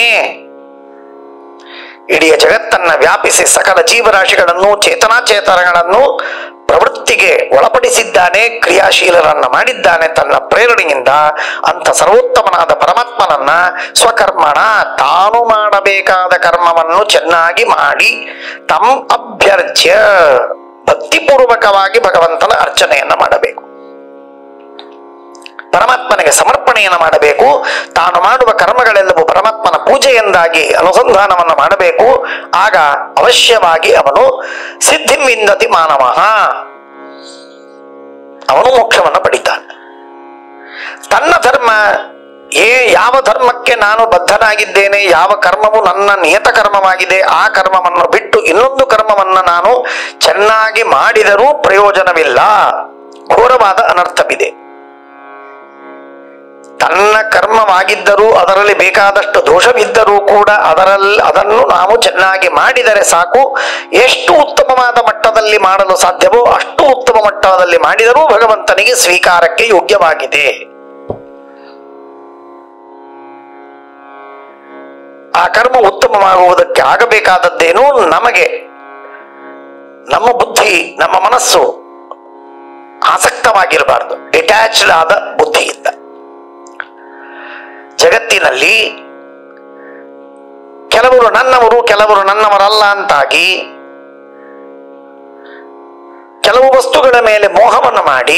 ಇಡೀ ಜಗತ್ತನ್ನ ವ್ಯಾಪಿಸಿ ಸಕಲ ಜೀವರಾಶಿಗಳನ್ನು ಚೇತನಾಚೇತನಗಳನ್ನು ಪ್ರವೃತ್ತಿಗೆ ಒಳಪಡಿಸಿದ್ದಾನೆ ಕ್ರಿಯಾಶೀಲರನ್ನ ಮಾಡಿದ್ದಾನೆ ತನ್ನ ಪ್ರೇರಣೆಯಿಂದ ಅಂತ ಸರ್ವೋತ್ತಮನಾದ ಪರಮಾತ್ಮನನ್ನ ಸ್ವಕರ್ಮಣ ತಾನು ಮಾಡಬೇಕಾದ ಕರ್ಮವನ್ನು ಚೆನ್ನಾಗಿ ಮಾಡಿ ತಮ್ ಅಭ್ಯರ್ಚ್ಯ ಭಕ್ತಿಪೂರ್ವಕವಾಗಿ ಭಗವಂತನ ಅರ್ಚನೆಯನ್ನ ಮಾಡಬೇಕು ಪರಮಾತ್ಮನಿಗೆ ಸಮರ್ಪಣೆಯನ್ನು ಮಾಡಬೇಕು ತಾನು ಮಾಡುವ ಕರ್ಮಗಳೆಲ್ಲವೂ ಪರಮಾತ್ಮನ ಪೂಜೆಯೆಂದಾಗಿ ಅನುಸಂಧಾನವನ್ನು ಮಾಡಬೇಕು ಆಗ ಅವಶ್ಯವಾಗಿ ಅವನು ಸಿದ್ಧಿಂ ವಿಂದತಿ ಮಾನವ ಅವನು ಮೋಕ್ಷವನ್ನು ಪಡಿತಾನೆ ತನ್ನ ಧರ್ಮ ಏ ಯಾವ ಧರ್ಮಕ್ಕೆ ನಾನು ಬದ್ಧನಾಗಿದ್ದೇನೆ ಯಾವ ಕರ್ಮವು ನನ್ನ ನಿಯತ ಕರ್ಮವಾಗಿದೆ ಆ ಕರ್ಮವನ್ನು ಬಿಟ್ಟು ಇನ್ನೊಂದು ಕರ್ಮವನ್ನು ನಾನು ಚೆನ್ನಾಗಿ ಮಾಡಿದರೂ ಪ್ರಯೋಜನವಿಲ್ಲ ಘೋರವಾದ ಅನರ್ಥವಿದೆ ತನ್ನ ಕರ್ಮವಾಗಿದ್ದರೂ ಅದರಲ್ಲಿ ಬೇಕಾದಷ್ಟು ದೋಷವಿದ್ದರೂ ಕೂಡ ಅದರಲ್ಲಿ ಅದನ್ನು ನಾವು ಚೆನ್ನಾಗಿ ಮಾಡಿದರೆ ಸಾಕು ಎಷ್ಟು ಉತ್ತಮವಾದ ಮಟ್ಟದಲ್ಲಿ ಮಾಡಲು ಸಾಧ್ಯವೋ ಅಷ್ಟು ಉತ್ತಮ ಮಟ್ಟದಲ್ಲಿ ಮಾಡಿದರೂ ಭಗವಂತನಿಗೆ ಸ್ವೀಕಾರಕ್ಕೆ ಯೋಗ್ಯವಾಗಿದೆ ಆ ಕರ್ಮ ಉತ್ತಮವಾಗುವುದಕ್ಕೆ ಆಗಬೇಕಾದದ್ದೇನು ನಮಗೆ ನಮ್ಮ ಬುದ್ಧಿ ನಮ್ಮ ಮನಸ್ಸು ಆಸಕ್ತವಾಗಿರಬಾರದು ಡಿಟ್ಯಾಚ್ಡ್ ಆದ ಬುದ್ಧಿಯಿಂದ ಜಗತ್ತಿನಲ್ಲಿ ಕೆಲವರು ನನ್ನವರು ಕೆಲವರು ನನ್ನವರಲ್ಲ ಅಂತಾಗಿ ಕೆಲವು ವಸ್ತುಗಳ ಮೇಲೆ ಮೋಹವನ್ನು ಮಾಡಿ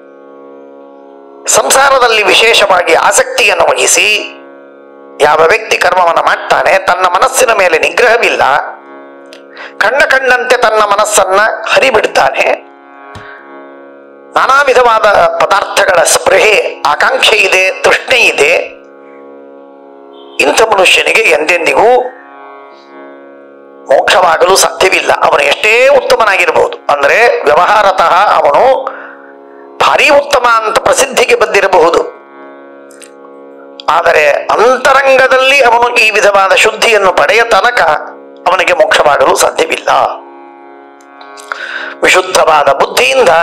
ಸಂಸಾರದಲ್ಲಿ ವಿಶೇಷವಾಗಿ ಆಸಕ್ತಿಯನ್ನು ವಹಿಸಿ ಯಾವ ವ್ಯಕ್ತಿ ಕರ್ಮವನ್ನು ಮಾಡ್ತಾನೆ ತನ್ನ ಮನಸ್ಸಿನ ಮೇಲೆ ನಿಗ್ರಹವಿಲ್ಲ ಕಣ್ಣ ಕಣ್ಣಂತೆ ತನ್ನ ಮನಸ್ಸನ್ನ ಹರಿಬಿಡ್ತಾನೆ ನಾನಾ ವಿಧವಾದ ಪದಾರ್ಥಗಳ ಸ್ಪೃಹೆ ಆಕಾಂಕ್ಷೆ ಇದೆ ತೃಷ್ಣೆ ಇದೆ ಇಂಥ ಮನುಷ್ಯನಿಗೆ ಎಂದೆಂದಿಗೂ ಮೋಕ್ಷವಾಗಲು ಸಾಧ್ಯವಿಲ್ಲ ಅವನು ಎಷ್ಟೇ ಉತ್ತಮನಾಗಿರಬಹುದು ಅಂದ್ರೆ ವ್ಯವಹಾರತಃ ಅವನು ಭಾರಿ ಉತ್ತಮ ಅಂತ ಪ್ರಸಿದ್ಧಿಗೆ ಬಂದಿರಬಹುದು ಆದರೆ ಅಂತರಂಗದಲ್ಲಿ ಅವನು ಈ ವಿಧವಾದ ಶುದ್ಧಿಯನ್ನು ಪಡೆಯ ತನಕ ಅವನಿಗೆ ಮೋಕ್ಷವಾಗಲು ಸಾಧ್ಯವಿಲ್ಲ ವಿಶುದ್ಧವಾದ ಬುದ್ಧಿಯಿಂದ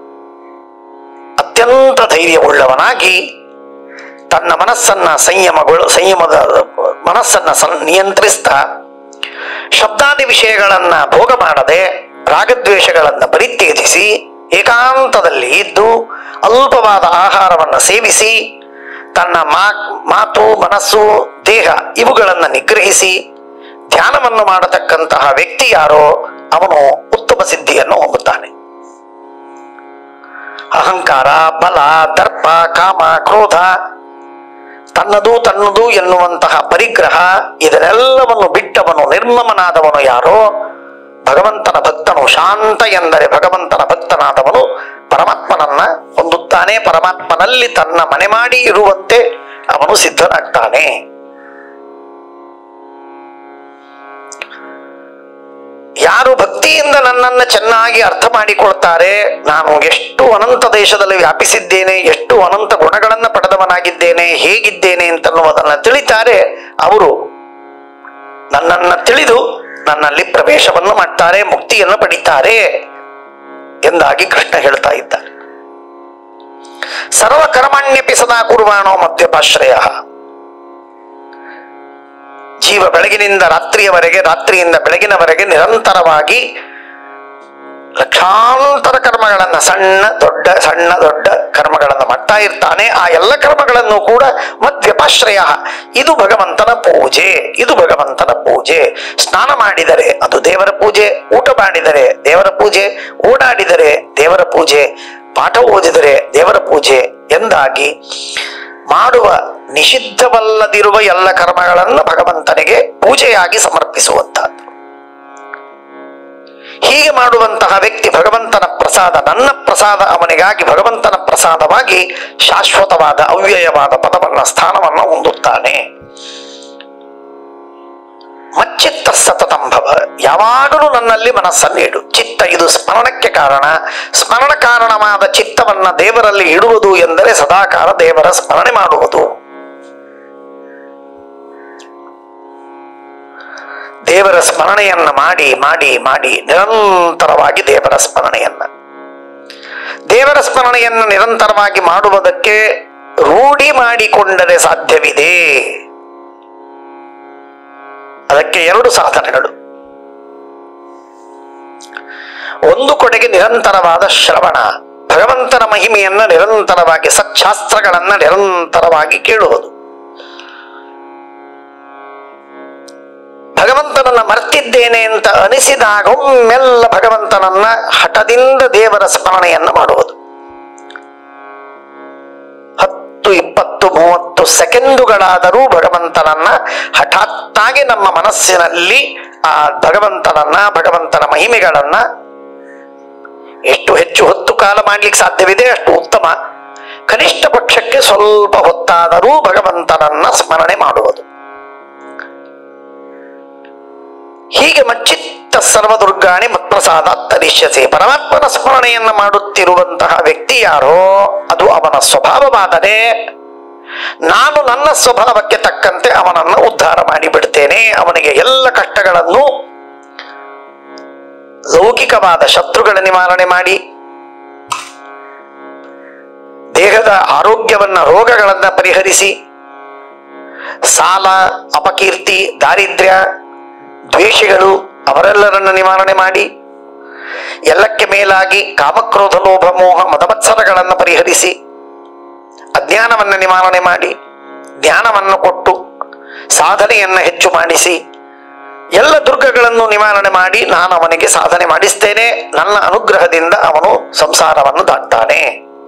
ಅತ್ಯಂತ ಧೈರ್ಯವುಳ್ಳವನಾಗಿ ತನ್ನ ಮನಸ್ಸನ್ನ ಸಂಯಮಗಳು ಸಂಯಮದ ಮನಸ್ಸನ್ನ ಸಂ- ನಿಯಂತ್ರಿಸ್ತಾ ಶಬ್ದಾದಿ ವಿಷಯಗಳನ್ನ ಭೋಗ ಮಾಡದೆ ರಾಗದ್ವೇಷಗಳನ್ನ ಪರಿತ್ಯಜಿಸಿ ಏಕಾಂತದಲ್ಲಿ ಇದ್ದು ಅಲ್ಪವಾದ ಆಹಾರವನ್ನು ಸೇವಿಸಿ ತನ್ನ ಮಾ ಮಾತು ಮನಸ್ಸು ದೇಹ ಇವುಗಳನ್ನು ನಿಗ್ರಹಿಸಿ ಧ್ಯಾನವನ್ನು ಮಾಡತಕ್ಕಂತಹ ವ್ಯಕ್ತಿ ಯಾರೋ ಅವನು ಉತ್ತಮ ಸಿದ್ಧಿಯನ್ನು ಹೊಂದುತ್ತಾನೆ ಅಹಂಕಾರ ಬಲ ದರ್ಪ ಕಾಮ ಕ್ರೋಧ ತನ್ನದು ತನ್ನದು ಎನ್ನುವಂತಹ ಪರಿಗ್ರಹ ಇದನ್ನೆಲ್ಲವನ್ನು ಬಿಟ್ಟವನು ನಿರ್ಮಮನಾದವನು ಯಾರೋ ಭಗವಂತನ ಭಕ್ತನು ಶಾಂತ ಎಂದರೆ ಭಗವಂತನ ಭಕ್ತನಾದವನು ಪರಮಾತ್ಮನನ್ನ ಹೊಂದುತ್ತಾನೆ ಪರಮಾತ್ಮನಲ್ಲಿ ತನ್ನ ಮನೆ ಮಾಡಿ ಇರುವಂತೆ ಅವನು ಸಿದ್ಧನಾಗ್ತಾನೆ ಯಾರು ಭಕ್ತಿಯಿಂದ ನನ್ನನ್ನು ಚೆನ್ನಾಗಿ ಅರ್ಥ ಮಾಡಿಕೊಳ್ತಾರೆ ನಾನು ಎಷ್ಟು ಅನಂತ ದೇಶದಲ್ಲಿ ವ್ಯಾಪಿಸಿದ್ದೇನೆ ಎಷ್ಟು ಅನಂತ ಗುಣಗಳನ್ನು ಪಡೆದವನಾಗಿದ್ದೇನೆ ಹೇಗಿದ್ದೇನೆ ಅಂತನ್ನುವುದನ್ನು ತಿಳಿತಾರೆ ಅವರು ನನ್ನನ್ನು ತಿಳಿದು ನನ್ನಲ್ಲಿ ಪ್ರವೇಶವನ್ನು ಮಾಡ್ತಾರೆ ಮುಕ್ತಿಯನ್ನು ಪಡಿತಾರೆ ಎಂದಾಗಿ ಕೃಷ್ಣ ಹೇಳ್ತಾ ಇದ್ದಾರೆ ಸರ್ವ ಕರ್ಮಣ್ಯಪಿ ಸದಾ ಕುರ್ವಾಣೋ ಮದ್ಯಪಾಶ್ರಯ ಜೀವ ಬೆಳಗಿನಿಂದ ರಾತ್ರಿಯವರೆಗೆ ರಾತ್ರಿಯಿಂದ ಬೆಳಗಿನವರೆಗೆ ನಿರಂತರವಾಗಿ ಲಕ್ಷಾಂತರ ಕರ್ಮಗಳನ್ನ ಸಣ್ಣ ದೊಡ್ಡ ಸಣ್ಣ ದೊಡ್ಡ ಕರ್ಮಗಳನ್ನು ಮಾಡ್ತಾ ಇರ್ತಾನೆ ಆ ಎಲ್ಲ ಕರ್ಮಗಳನ್ನು ಕೂಡ ಮದ್ಯಪಾಶ್ರಯ ಇದು ಭಗವಂತನ ಪೂಜೆ ಇದು ಭಗವಂತನ ಪೂಜೆ ಸ್ನಾನ ಮಾಡಿದರೆ ಅದು ದೇವರ ಪೂಜೆ ಊಟ ಮಾಡಿದರೆ ದೇವರ ಪೂಜೆ ಓಡಾಡಿದರೆ ದೇವರ ಪೂಜೆ ಪಾಠ ಓದಿದರೆ ದೇವರ ಪೂಜೆ ಎಂದಾಗಿ ಮಾಡುವ ನಿಷಿದ್ಧವಲ್ಲದಿರುವ ಎಲ್ಲ ಕರ್ಮಗಳನ್ನು ಭಗವಂತನಿಗೆ ಪೂಜೆಯಾಗಿ ಸಮರ್ಪಿಸುವಂತಹದ್ದು ಹೀಗೆ ಮಾಡುವಂತಹ ವ್ಯಕ್ತಿ ಭಗವಂತನ ಪ್ರಸಾದ ನನ್ನ ಪ್ರಸಾದ ಅವನಿಗಾಗಿ ಭಗವಂತನ ಪ್ರಸಾದವಾಗಿ ಶಾಶ್ವತವಾದ ಅವ್ಯಯವಾದ ಪದವನ್ನ ಸ್ಥಾನವನ್ನು ಹೊಂದುತ್ತಾನೆ ಮಚ್ಚಿತ್ತ ಸತತಂಭವ ಯಾವಾಗಲೂ ನನ್ನಲ್ಲಿ ಮನಸ್ಸನ್ನು ಇಡು ಚಿತ್ತ ಇದು ಸ್ಮರಣಕ್ಕೆ ಕಾರಣ ಸ್ಮರಣ ಕಾರಣವಾದ ಚಿತ್ತವನ್ನ ದೇವರಲ್ಲಿ ಇಡುವುದು ಎಂದರೆ ಸದಾಕಾಲ ದೇವರ ಸ್ಮರಣೆ ಮಾಡುವುದು ದೇವರ ಸ್ಮರಣೆಯನ್ನ ಮಾಡಿ ಮಾಡಿ ಮಾಡಿ ನಿರಂತರವಾಗಿ ದೇವರ ಸ್ಮರಣೆಯನ್ನ ದೇವರ ಸ್ಮರಣೆಯನ್ನು ನಿರಂತರವಾಗಿ ಮಾಡುವುದಕ್ಕೆ ರೂಢಿ ಮಾಡಿಕೊಂಡರೆ ಸಾಧ್ಯವಿದೆ ಅದಕ್ಕೆ ಎರಡು ಸಾಧನೆಗಳು ಒಂದು ಕಡೆಗೆ ನಿರಂತರವಾದ ಶ್ರವಣ ಭಗವಂತನ ಮಹಿಮೆಯನ್ನ ನಿರಂತರವಾಗಿ ಸಚ್ಛಾಸ್ತ್ರಗಳನ್ನ ನಿರಂತರವಾಗಿ ಕೇಳುವುದು ಭಗವಂತನನ್ನ ಮರ್ತಿದ್ದೇನೆ ಅಂತ ಅನಿಸಿದಾಗ ಒಮ್ಮೆಲ್ಲ ಭಗವಂತನನ್ನ ಹಠದಿಂದ ದೇವರ ಸ್ಮರಣೆಯನ್ನು ಮಾಡುವುದು ಹತ್ತು ಇಪ್ಪತ್ತು ಮೂವತ್ತು ಸೆಕೆಂಡುಗಳಾದರೂ ಭಗವಂತನನ್ನ ಹಠಾತ್ತಾಗಿ ನಮ್ಮ ಮನಸ್ಸಿನಲ್ಲಿ ಆ ಭಗವಂತನನ್ನ ಭಗವಂತನ ಮಹಿಮೆಗಳನ್ನ ಎಷ್ಟು ಹೆಚ್ಚು ಹೊತ್ತು ಕಾಲ ಮಾಡ್ಲಿಕ್ಕೆ ಸಾಧ್ಯವಿದೆ ಅಷ್ಟು ಉತ್ತಮ ಕನಿಷ್ಠ ಪಕ್ಷಕ್ಕೆ ಸ್ವಲ್ಪ ಹೊತ್ತಾದರೂ ಭಗವಂತನನ್ನ ಸ್ಮರಣೆ ಮಾಡುವುದು ಹೀಗೆ ಮಚ್ಚಿತ್ತ ಸರ್ವದುರ್ಗಾಣಿ ಮತ್ಪ್ರಸಾದ ತರಿಷ್ಯಸೆ ಪರಮಾತ್ಮನ ಸ್ಮರಣೆಯನ್ನ ಮಾಡುತ್ತಿರುವಂತಹ ವ್ಯಕ್ತಿ ಯಾರೋ ಅದು ಅವನ ಸ್ವಭಾವವಾದರೆ ನಾನು ನನ್ನ ಸ್ವಭಾವಕ್ಕೆ ತಕ್ಕಂತೆ ಅವನನ್ನು ಉದ್ಧಾರ ಮಾಡಿಬಿಡ್ತೇನೆ ಅವನಿಗೆ ಎಲ್ಲ ಕಷ್ಟಗಳನ್ನು ಲೌಕಿಕವಾದ ಶತ್ರುಗಳ ನಿವಾರಣೆ ಮಾಡಿ ದೇಹದ ಆರೋಗ್ಯವನ್ನ ರೋಗಗಳನ್ನ ಪರಿಹರಿಸಿ ಸಾಲ ಅಪಕೀರ್ತಿ ದಾರಿದ್ರ್ಯ ದ್ವೇಷಗಳು ಅವರೆಲ್ಲರನ್ನ ನಿವಾರಣೆ ಮಾಡಿ ಎಲ್ಲಕ್ಕೆ ಮೇಲಾಗಿ ಕಾಮಕ್ರೋಧ ಲೋಭ ಮೋಹ ಮದಮತ್ಸರಗಳನ್ನು ಪರಿಹರಿಸಿ ಅಜ್ಞಾನವನ್ನು ನಿವಾರಣೆ ಮಾಡಿ ಜ್ಞಾನವನ್ನು ಕೊಟ್ಟು ಸಾಧನೆಯನ್ನು ಹೆಚ್ಚು ಮಾಡಿಸಿ ಎಲ್ಲ ದುರ್ಗಗಳನ್ನು ನಿವಾರಣೆ ಮಾಡಿ ನಾನು ಅವನಿಗೆ ಸಾಧನೆ ಮಾಡಿಸ್ತೇನೆ ನನ್ನ ಅನುಗ್ರಹದಿಂದ ಅವನು ಸಂಸಾರವನ್ನು ದಾಟ್ತಾನೆ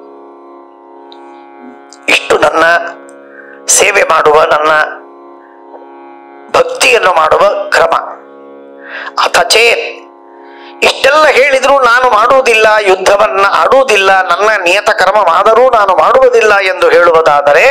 ಇಷ್ಟು ನನ್ನ ಸೇವೆ ಮಾಡುವ ನನ್ನ ಭಕ್ತಿಯನ್ನು ಮಾಡುವ ಕ್ರಮ ಅಥಚೇ ಇಷ್ಟೆಲ್ಲ ಹೇಳಿದ್ರು ನಾನು ಮಾಡುವುದಿಲ್ಲ ಯುದ್ಧವನ್ನ ಆಡುವುದಿಲ್ಲ ನನ್ನ ನಿಯತ ಕರ್ಮವಾದರೂ ನಾನು ಮಾಡುವುದಿಲ್ಲ ಎಂದು ಹೇಳುವುದಾದರೆ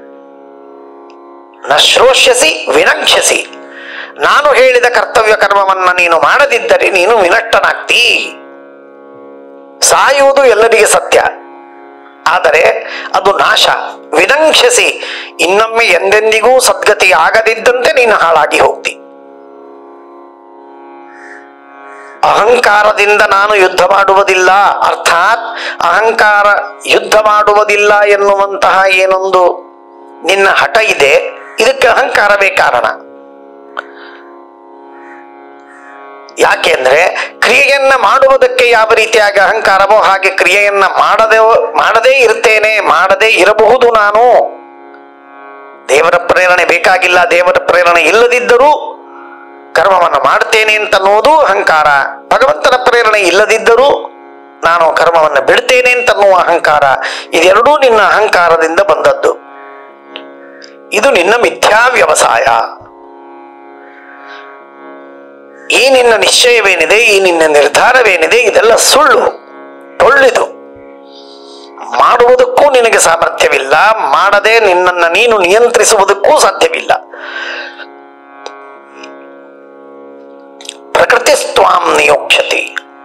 ನ ಶ್ರೋಷ್ಯಸಿ ವಿನಂಕ್ಷಸಿ ನಾನು ಹೇಳಿದ ಕರ್ತವ್ಯ ಕರ್ಮವನ್ನ ನೀನು ಮಾಡದಿದ್ದರೆ ನೀನು ವಿನಷ್ಟನಾಗ್ತೀ ಸಾಯುವುದು ಎಲ್ಲರಿಗೆ ಸತ್ಯ ಆದರೆ ಅದು ನಾಶ ವಿನಂಕ್ಷಸಿ ಇನ್ನೊಮ್ಮೆ ಎಂದೆಂದಿಗೂ ಸದ್ಗತಿ ಆಗದಿದ್ದಂತೆ ನೀನು ಹಾಳಾಗಿ ಹೋಗ್ತಿ ಅಹಂಕಾರದಿಂದ ನಾನು ಯುದ್ಧ ಮಾಡುವುದಿಲ್ಲ ಅರ್ಥಾತ್ ಅಹಂಕಾರ ಯುದ್ಧ ಮಾಡುವುದಿಲ್ಲ ಎನ್ನುವಂತಹ ಏನೊಂದು ನಿನ್ನ ಹಠ ಇದೆ ಇದಕ್ಕೆ ಅಹಂಕಾರವೇ ಕಾರಣ ಯಾಕೆಂದ್ರೆ ಕ್ರಿಯೆಯನ್ನ ಮಾಡುವುದಕ್ಕೆ ಯಾವ ರೀತಿಯಾಗಿ ಅಹಂಕಾರವೋ ಹಾಗೆ ಕ್ರಿಯೆಯನ್ನ ಮಾಡದೆ ಮಾಡದೇ ಇರ್ತೇನೆ ಮಾಡದೇ ಇರಬಹುದು ನಾನು ದೇವರ ಪ್ರೇರಣೆ ಬೇಕಾಗಿಲ್ಲ ದೇವರ ಪ್ರೇರಣೆ ಇಲ್ಲದಿದ್ದರೂ ಕರ್ಮವನ್ನು ಮಾಡ್ತೇನೆ ಅಂತ ಅನ್ನೋದು ಅಹಂಕಾರ ಭಗವಂತನ ಪ್ರೇರಣೆ ಇಲ್ಲದಿದ್ದರೂ ನಾನು ಕರ್ಮವನ್ನು ಬಿಡ್ತೇನೆ ಅಂತ ಅನ್ನುವ ಅಹಂಕಾರ ಇದೆರಡೂ ನಿನ್ನ ಅಹಂಕಾರದಿಂದ ಬಂದದ್ದು ಇದು ನಿನ್ನ ಮಿಥ್ಯಾ ವ್ಯವಸಾಯ ಈ ನಿನ್ನ ನಿಶ್ಚಯವೇನಿದೆ ಈ ನಿನ್ನ ನಿರ್ಧಾರವೇನಿದೆ ಇದೆಲ್ಲ ಸುಳ್ಳು ಟೊಳ್ಳಿದು ಮಾಡುವುದಕ್ಕೂ ನಿನಗೆ ಸಾಮರ್ಥ್ಯವಿಲ್ಲ ಮಾಡದೆ ನಿನ್ನನ್ನು ನೀನು ನಿಯಂತ್ರಿಸುವುದಕ್ಕೂ ಸಾಧ್ಯವಿಲ್ಲ ಪ್ರಕೃತಿ ಸ್ವಾಂ ನಿಯೋಕ್ಷತಿ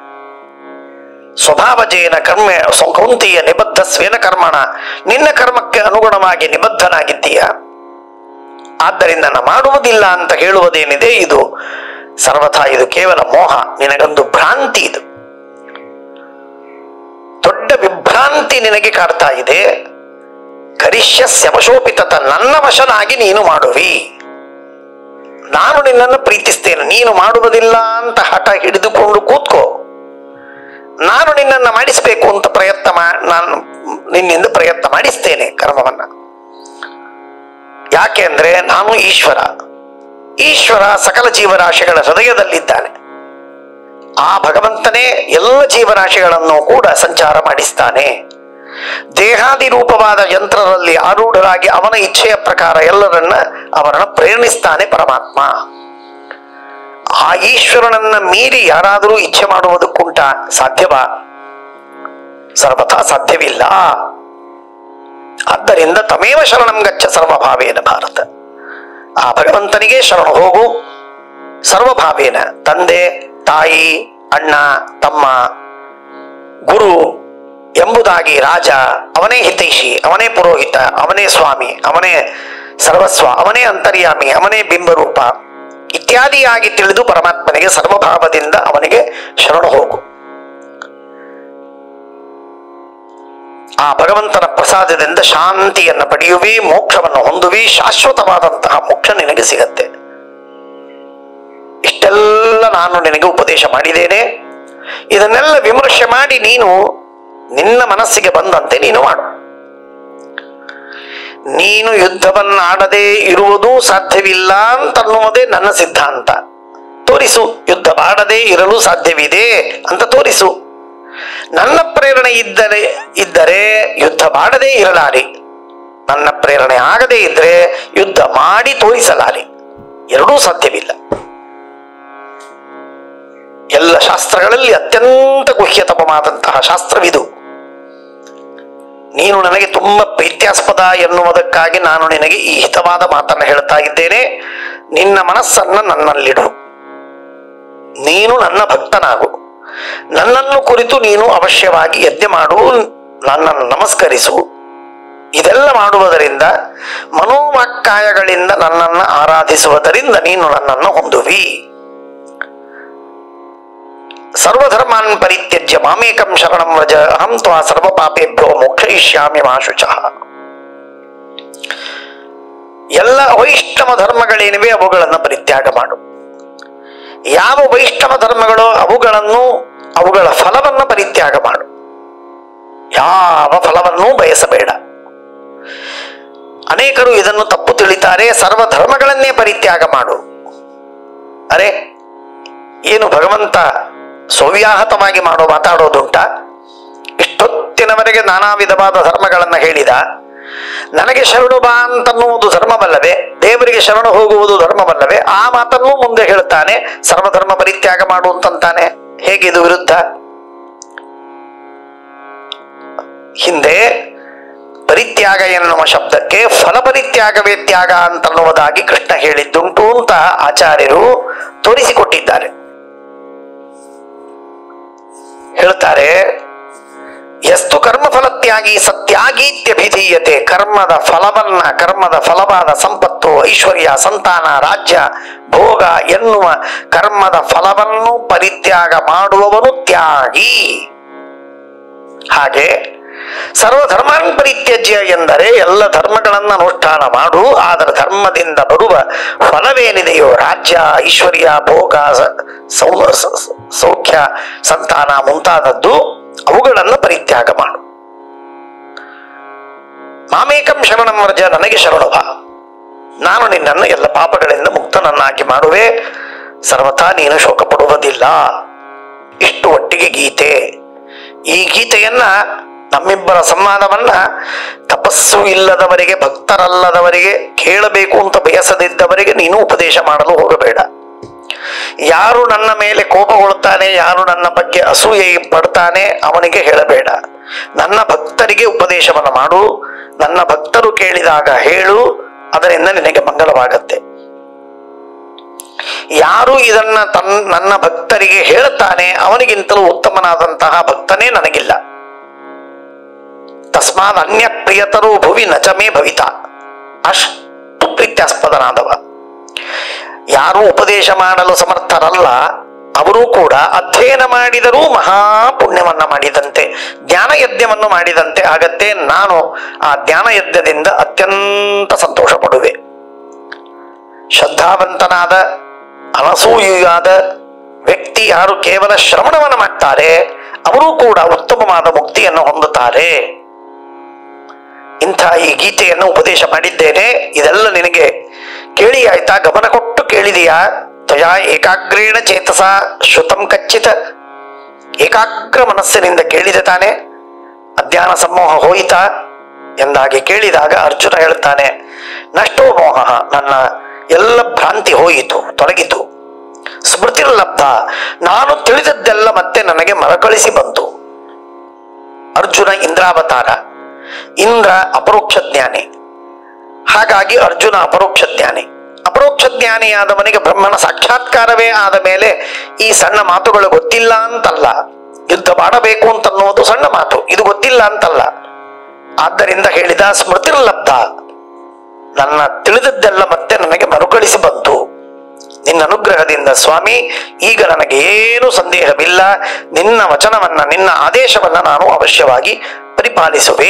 ಸ್ವಭಾವಜೇನ ಕರ್ಮ ಕೌಂತಿಯ ನಿಬದ್ಧ ಸ್ವೇನ ಕರ್ಮಣ ನಿನ್ನ ಕರ್ಮಕ್ಕೆ ಅನುಗುಣವಾಗಿ ನಿಬದ್ಧನಾಗಿದ್ದೀಯ ಆದ್ದರಿಂದ ನಾ ಮಾಡುವುದಿಲ್ಲ ಅಂತ ಹೇಳುವುದೇನಿದೆ ಇದು ಸರ್ವಥಾ ಇದು ಕೇವಲ ಮೋಹ ನಿನಗೊಂದು ಭ್ರಾಂತಿ ಇದು ದೊಡ್ಡ ವಿಭ್ರಾಂತಿ ನಿನಗೆ ಕಾಡ್ತಾ ಇದೆ ಕರಿಷ್ಯ ಶವಶೋಪಿತತ ನನ್ನ ವಶನಾಗಿ ನೀನು ಮಾಡುವಿ ನಾನು ನಿನ್ನನ್ನು ಪ್ರೀತಿಸ್ತೇನೆ ನೀನು ಮಾಡುವುದಿಲ್ಲ ಅಂತ ಹಠ ಹಿಡಿದುಕೊಂಡು ಕೂತ್ಕೋ ನಾನು ನಿನ್ನನ್ನು ಮಾಡಿಸಬೇಕು ಅಂತ ಪ್ರಯತ್ನ ಮಾ ನಾನು ನಿನ್ನಿಂದ ಪ್ರಯತ್ನ ಮಾಡಿಸ್ತೇನೆ ಕರ್ಮವನ್ನ ಯಾಕೆ ಅಂದ್ರೆ ನಾನು ಈಶ್ವರ ಈಶ್ವರ ಸಕಲ ಜೀವರಾಶಿಗಳ ಹೃದಯದಲ್ಲಿದ್ದಾನೆ ಆ ಭಗವಂತನೇ ಎಲ್ಲ ಜೀವರಾಶಿಗಳನ್ನು ಕೂಡ ಸಂಚಾರ ಮಾಡಿಸ್ತಾನೆ ದೇಹಾದಿ ರೂಪವಾದ ಯಂತ್ರದಲ್ಲಿ ಆರೂಢರಾಗಿ ಅವನ ಇಚ್ಛೆಯ ಪ್ರಕಾರ ಎಲ್ಲರನ್ನ ಅವರನ್ನ ಪ್ರೇರಣಿಸ್ತಾನೆ ಪರಮಾತ್ಮ ಆ ಈಶ್ವರನನ್ನ ಮೀರಿ ಯಾರಾದರೂ ಇಚ್ಛೆ ಮಾಡುವುದಕ್ಕುಂಟ ಸಾಧ್ಯವಾ ಸರ್ವಥಾ ಸಾಧ್ಯವಿಲ್ಲ ಆದ್ದರಿಂದ ತಮೇವ ಶರಣಂ ಗಚ್ಚ ಸರ್ವಭಾವೇನ ಭಾರತ ಆ ಭಗವಂತನಿಗೆ ಶರಣ ಹೋಗು ಸರ್ವಭಾವೇನ ತಂದೆ ತಾಯಿ ಅಣ್ಣ ತಮ್ಮ ಗುರು ಎಂಬುದಾಗಿ ರಾಜ ಅವನೇ ಹಿತೈಷಿ ಅವನೇ ಪುರೋಹಿತ ಅವನೇ ಸ್ವಾಮಿ ಅವನೇ ಸರ್ವಸ್ವ ಅವನೇ ಅಂತರ್ಯಾಮಿ ಅವನೇ ಬಿಂಬರೂಪ ಇತ್ಯಾದಿಯಾಗಿ ತಿಳಿದು ಪರಮಾತ್ಮನಿಗೆ ಸರ್ವಭಾವದಿಂದ ಅವನಿಗೆ ಶರಣು ಹೋಗು ಆ ಭಗವಂತನ ಪ್ರಸಾದದಿಂದ ಶಾಂತಿಯನ್ನು ಪಡೆಯುವಿ ಮೋಕ್ಷವನ್ನು ಹೊಂದುವಿ ಶಾಶ್ವತವಾದಂತಹ ಮೋಕ್ಷ ನಿನಗೆ ಸಿಗತ್ತೆ ಇಷ್ಟೆಲ್ಲ ನಾನು ನಿನಗೆ ಉಪದೇಶ ಮಾಡಿದ್ದೇನೆ ಇದನ್ನೆಲ್ಲ ವಿಮರ್ಶೆ ಮಾಡಿ ನೀನು ನಿನ್ನ ಮನಸ್ಸಿಗೆ ಬಂದಂತೆ ನೀನು ಮಾಡು ನೀನು ಯುದ್ಧವನ್ನ ಆಡದೆ ಇರುವುದು ಸಾಧ್ಯವಿಲ್ಲ ಅಂತನ್ನುವುದೇ ನನ್ನ ಸಿದ್ಧಾಂತ ತೋರಿಸು ಯುದ್ಧ ಮಾಡದೇ ಇರಲು ಸಾಧ್ಯವಿದೆ ಅಂತ ತೋರಿಸು ನನ್ನ ಪ್ರೇರಣೆ ಇದ್ದರೆ ಇದ್ದರೆ ಯುದ್ಧ ಮಾಡದೇ ಇರಲಾರಿ ನನ್ನ ಪ್ರೇರಣೆ ಆಗದೇ ಇದ್ರೆ ಯುದ್ಧ ಮಾಡಿ ತೋರಿಸಲಾರಿ ಎರಡೂ ಸಾಧ್ಯವಿಲ್ಲ ಎಲ್ಲ ಶಾಸ್ತ್ರಗಳಲ್ಲಿ ಅತ್ಯಂತ ಗುಹ್ಯತಮವಾದಂತಹ ಶಾಸ್ತ್ರವಿದು ನೀನು ನನಗೆ ತುಂಬ ಪ್ರೀತ್ಯಾಸ್ಪದ ಎನ್ನುವುದಕ್ಕಾಗಿ ನಾನು ನಿನಗೆ ಈ ಹಿತವಾದ ಮಾತನ್ನು ಹೇಳ್ತಾ ಇದ್ದೇನೆ ನಿನ್ನ ಮನಸ್ಸನ್ನ ನನ್ನಲ್ಲಿಡು ನೀನು ನನ್ನ ಭಕ್ತನಾಗು ನನ್ನನ್ನು ಕುರಿತು ನೀನು ಅವಶ್ಯವಾಗಿ ಯಜ್ಞ ಮಾಡು ನನ್ನನ್ನು ನಮಸ್ಕರಿಸು ಇದೆಲ್ಲ ಮಾಡುವುದರಿಂದ ಮನೋವಾಕ್ಕಾಯಗಳಿಂದ ನನ್ನನ್ನು ಆರಾಧಿಸುವುದರಿಂದ ನೀನು ನನ್ನನ್ನು ಹೊಂದುವಿ ಸರ್ವಧರ್ಮಾನ್ ಪರಿತ್ಯಜ್ಯ ಮಾಮೇಕಂ ಶರಣಂ ವ್ರಜ ಅಹಂ ತ್ವಾ ಸರ್ವ ಪಾಪೇಭ್ಯೋ ಮೋಕ್ಷಯಿಷ್ಯಾಮಿ ಮಾಶುಚಃ ಎಲ್ಲ ವೈಷ್ಣವ ಧರ್ಮಗಳೇನಿವೆ ಅವುಗಳನ್ನು ಪರಿತ್ಯಾಗ ಮಾಡು ಯಾವ ವೈಷ್ಣವ ಧರ್ಮಗಳೋ ಅವುಗಳನ್ನು ಅವುಗಳ ಫಲವನ್ನು ಪರಿತ್ಯಾಗ ಮಾಡು ಯಾವ ಫಲವನ್ನೂ ಬಯಸಬೇಡ ಅನೇಕರು ಇದನ್ನು ತಪ್ಪು ತಿಳಿತಾರೆ ಸರ್ವ ಧರ್ಮಗಳನ್ನೇ ಪರಿತ್ಯಾಗ ಮಾಡು ಅರೆ ಏನು ಭಗವಂತ ಸೌವ್ಯಾಹತವಾಗಿ ಮಾಡೋ ಮಾತಾಡೋದುಂಟ ಇಷ್ಟೊತ್ತಿನವರೆಗೆ ನಾನಾ ವಿಧವಾದ ಧರ್ಮಗಳನ್ನು ಹೇಳಿದ ನನಗೆ ಶರಣು ಬಾ ಅಂತನ್ನುವುದು ಧರ್ಮವಲ್ಲವೇ ದೇವರಿಗೆ ಶರಣು ಹೋಗುವುದು ಧರ್ಮವಲ್ಲವೇ ಆ ಮಾತನ್ನು ಮುಂದೆ ಹೇಳ್ತಾನೆ ಸರ್ವಧರ್ಮ ಪರಿತ್ಯಾಗ ಮಾಡು ಅಂತಂತಾನೆ ಹೇಗಿದು ವಿರುದ್ಧ ಹಿಂದೆ ಪರಿತ್ಯಾಗ ಎನ್ನುವ ಶಬ್ದಕ್ಕೆ ಫಲ ಪರಿತ್ಯಾಗವೇ ತ್ಯಾಗ ಅಂತನ್ನುವುದಾಗಿ ಕೃಷ್ಣ ಹೇಳಿದ್ದುಂಟು ಅಂತ ಆಚಾರ್ಯರು ತೋರಿಸಿಕೊಟ್ಟಿದ್ದಾರೆ ಹೇಳ್ತಾರೆ ಎಸ್ತು ಕರ್ಮಫಲತ್ಯಾಗಿ ಸತ್ಯಾಗೀತ್ಯಭಿಧೀಯತೆ ಕರ್ಮದ ಫಲವನ್ನ ಕರ್ಮದ ಫಲವಾದ ಸಂಪತ್ತು ಐಶ್ವರ್ಯ ಸಂತಾನ ರಾಜ್ಯ ಭೋಗ ಎನ್ನುವ ಕರ್ಮದ ಫಲವನ್ನು ಪರಿತ್ಯಾಗ ಮಾಡುವವನು ತ್ಯಾಗಿ ಹಾಗೆ ಸರ್ವಧರ್ಮಾನ್ ಪರಿತ್ಯಜ್ಯ ಎಂದರೆ ಎಲ್ಲ ಧರ್ಮಗಳನ್ನು ಅನುಷ್ಠಾನ ಮಾಡು ಆದರೆ ಧರ್ಮದಿಂದ ಬರುವ ಫಲವೇನಿದೆಯೋ ರಾಜ್ಯ ಐಶ್ವರ್ಯ ಭೋಗ ಸ- ಸೌ- ಸ- ಸೌಖ್ಯ ಸಂತಾನ ಮುಂತಾದದ್ದು ಅವುಗಳನ್ನು ಪರಿತ್ಯಾಗ ಮಾಡು ಮಾಮೇಕಂ ಶರಣಂ ವರ್ಜ ನನಗೆ ಶರಣವ ನಾನು ನಿನ್ನನ್ನು ಎಲ್ಲ ಪಾಪಗಳಿಂದ ಮುಕ್ತನನ್ನಾಗಿ ಮಾಡುವೆ ಸರ್ವಥಾ ನೀನು ಶೋಕ ಪಡುವುದಿಲ್ಲ ಇಷ್ಟು ಒಟ್ಟಿಗೆ ಗೀತೆ ಈ ಗೀತೆಯನ್ನ ನಮ್ಮಿಬ್ಬರ ಸಂವಾದವನ್ನ ತಪಸ್ಸು ಇಲ್ಲದವರಿಗೆ ಭಕ್ತರಲ್ಲದವರಿಗೆ ಕೇಳಬೇಕು ಅಂತ ಬಯಸದಿದ್ದವರಿಗೆ ನೀನು ಉಪದೇಶ ಮಾಡಲು ಹೋಗಬೇಡ ಯಾರು ನನ್ನ ಮೇಲೆ ಕೋಪಗೊಳ್ತಾನೆ ಯಾರು ನನ್ನ ಬಗ್ಗೆ ಅಸೂಯೆ ಪಡ್ತಾನೆ ಅವನಿಗೆ ಹೇಳಬೇಡ ನನ್ನ ಭಕ್ತರಿಗೆ ಉಪದೇಶವನ್ನು ಮಾಡು ನನ್ನ ಭಕ್ತರು ಕೇಳಿದಾಗ ಹೇಳು ಅದರಿಂದ ನಿನಗೆ ಮಂಗಲವಾಗತ್ತೆ ಯಾರು ಇದನ್ನ ತನ್ ನನ್ನ ಭಕ್ತರಿಗೆ ಹೇಳುತ್ತಾನೆ ಅವನಿಗಿಂತಲೂ ಉತ್ತಮನಾದಂತಹ ಭಕ್ತನೇ ನನಗಿಲ್ಲ ತಸ್ಮಾತ್ ಅನ್ಯ ಪ್ರಿಯತರು ಭುವಿ ನಚಮೇ ಭವಿತ ಅಷ್ಟು ಪ್ರೀತ್ಯಾಸ್ಪದನಾದವ ಯಾರು ಉಪದೇಶ ಮಾಡಲು ಸಮರ್ಥರಲ್ಲ ಅವರೂ ಕೂಡ ಅಧ್ಯಯನ ಮಾಡಿದರೂ ಮಹಾ ಪುಣ್ಯವನ್ನ ಮಾಡಿದಂತೆ ಜ್ಞಾನ ಯಜ್ಞವನ್ನು ಮಾಡಿದಂತೆ ಆಗತ್ತೆ ನಾನು ಆ ಜ್ಞಾನ ಯಜ್ಞದಿಂದ ಅತ್ಯಂತ ಸಂತೋಷ ಪಡುವೆ ಶ್ರದ್ಧಾವಂತನಾದ ಅನಸೂಯಾದ ವ್ಯಕ್ತಿ ಯಾರು ಕೇವಲ ಶ್ರವಣವನ್ನು ಮಾಡ್ತಾರೆ ಅವರೂ ಕೂಡ ಉತ್ತಮವಾದ ಮುಕ್ತಿಯನ್ನು ಹೊಂದುತ್ತಾರೆ ಇಂಥ ಈ ಗೀತೆಯನ್ನು ಉಪದೇಶ ಮಾಡಿದ್ದೇನೆ ಇದೆಲ್ಲ ನಿನಗೆ ಕೇಳಿ ಆಯ್ತಾ ಗಮನ ಕೊಟ್ಟು ಕೇಳಿದೀಯಾ ತ್ವಯಾ ಏಕಾಗ್ರೇಣ ಚೇತಸ ಶ್ರುತಂ ಕಚ್ಚಿತ ಏಕಾಗ್ರ ಮನಸ್ಸಿನಿಂದ ಕೇಳಿದೆ ತಾನೆ ಅಜ್ಞಾನ ಸಮೂಹ ಹೋಯಿತಾ ಎಂದಾಗಿ ಕೇಳಿದಾಗ ಅರ್ಜುನ ಹೇಳ್ತಾನೆ ನಷ್ಟೋ ಮೋಹ ನನ್ನ ಎಲ್ಲ ಭ್ರಾಂತಿ ಹೋಯಿತು ತೊಲಗಿತು ಸ್ಮೃತಿ ಲಬ್ಧ ನಾನು ತಿಳಿದದ್ದೆಲ್ಲ ಮತ್ತೆ ನನಗೆ ಮರಕಳಿಸಿ ಬಂತು ಅರ್ಜುನ ಇಂದ್ರಾವತಾರ ಇಂದ್ರ ಅಪರೋಕ್ಷ ಜ್ಞಾನಿ ಹಾಗಾಗಿ ಅರ್ಜುನ ಅಪರೋಕ್ಷ ಜ್ಞಾನಿ ಅಪರೋಕ್ಷ ಜ್ಞಾನಿಯಾದವನಿಗೆ ಬ್ರಹ್ಮನ ಸಾಕ್ಷಾತ್ಕಾರವೇ ಆದ ಮೇಲೆ ಈ ಸಣ್ಣ ಮಾತುಗಳು ಗೊತ್ತಿಲ್ಲ ಅಂತಲ್ಲ ಯುದ್ಧ ಮಾಡಬೇಕು ಅಂತನ್ನುವುದು ಸಣ್ಣ ಮಾತು ಇದು ಗೊತ್ತಿಲ್ಲ ಅಂತಲ್ಲ ಆದ್ದರಿಂದ ಹೇಳಿದ ಸ್ಮೃತಿರ್ಲಬ್ಧ ನನ್ನ ತಿಳಿದದ್ದೆಲ್ಲ ಮತ್ತೆ ನನಗೆ ಮರುಕಳಿಸಿ ಬಂತು ನಿನ್ನ ಅನುಗ್ರಹದಿಂದ ಸ್ವಾಮಿ ಈಗ ನನಗೆ ಏನು ಸಂದೇಹವಿಲ್ಲ ನಿನ್ನ ವಚನವನ್ನ ನಿನ್ನ ಆದೇಶವನ್ನ ನಾನು ಅವಶ್ಯವಾಗಿ ಪರಿಪಾಲಿಸುವೆ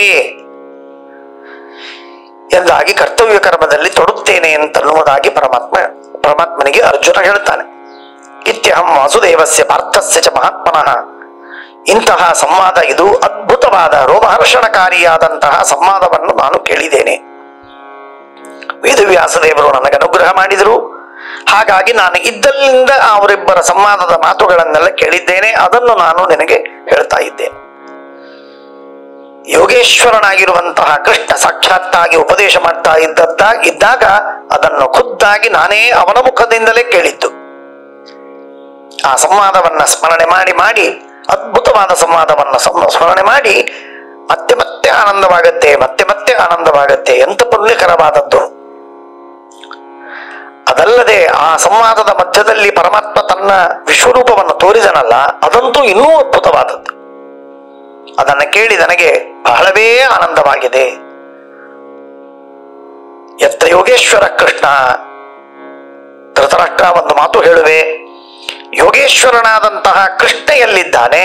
ಎಂದಾಗಿ ಕರ್ತವ್ಯ ಕರ್ಮದಲ್ಲಿ ತೊಡುತ್ತೇನೆ ಅಂತನ್ನುವುದಾಗಿ ಪರಮಾತ್ಮ ಪರಮಾತ್ಮನಿಗೆ ಅರ್ಜುನ ಹೇಳ್ತಾನೆ ಇತ್ಯಹಂ ವಾಸುದೇವಸ್ಯ ಪಾರ್ಥಸ್ಯ ಚ ಮಹಾತ್ಮನಃ ಇಂತಹ ಸಂವಾದ ಇದು ಅದ್ಭುತವಾದ ರೋಮಹರ್ಷಣಕಾರಿಯಾದಂತಹ ಸಂವಾದವನ್ನು ನಾನು ಕೇಳಿದ್ದೇನೆ ವೇದವ್ಯಾಸದೇವರು ನನಗೆ ಅನುಗ್ರಹ ಮಾಡಿದರು ಹಾಗಾಗಿ ನಾನು ಇದ್ದಲ್ಲಿಂದ ಅವರಿಬ್ಬರ ಸಂವಾದದ ಮಾತುಗಳನ್ನೆಲ್ಲ ಕೇಳಿದ್ದೇನೆ ಅದನ್ನು ನಾನು ನಿನಗೆ ಹೇಳ್ತಾ ಇದ್ದೇನೆ ಯೋಗೇಶ್ವರನಾಗಿರುವಂತಹ ಕೃಷ್ಣ ಸಾಕ್ಷಾತ್ತಾಗಿ ಉಪದೇಶ ಮಾಡ್ತಾ ಇದ್ದದ್ದ ಇದ್ದಾಗ ಅದನ್ನು ಖುದ್ದಾಗಿ ನಾನೇ ಅವನ ಮುಖದಿಂದಲೇ ಕೇಳಿದ್ದು ಆ ಸಂವಾದವನ್ನ ಸ್ಮರಣೆ ಮಾಡಿ ಮಾಡಿ ಅದ್ಭುತವಾದ ಸಂವಾದವನ್ನ ಸಂ- ಸ್ಮರಣೆ ಮಾಡಿ ಮತ್ತೆ ಮತ್ತೆ ಆನಂದವಾಗತ್ತೆ ಮತ್ತೆ ಮತ್ತೆ ಆನಂದವಾಗತ್ತೆ ಎಂತ ಪುಣ್ಯಕರವಾದದ್ದು ಅದಲ್ಲದೆ ಆ ಸಂವಾದದ ಮಧ್ಯದಲ್ಲಿ ಪರಮಾತ್ಮ ತನ್ನ ವಿಶ್ವರೂಪವನ್ನು ತೋರಿದನಲ್ಲ ಅದಂತೂ ಇನ್ನೂ ಅದ್ಭುತವಾದದ್ದು ಅದನ್ನು ಕೇಳಿ ನನಗೆ ಬಹಳವೇ ಆನಂದವಾಗಿದೆ ಎತ್ತ ಯೋಗೇಶ್ವರ ಕೃಷ್ಣ ಧೃತರಾಷ್ಟ್ರ ಒಂದು ಮಾತು ಹೇಳುವೆ ಯೋಗೇಶ್ವರನಾದಂತಹ ಕೃಷ್ಣ ಎಲ್ಲಿದ್ದಾನೆ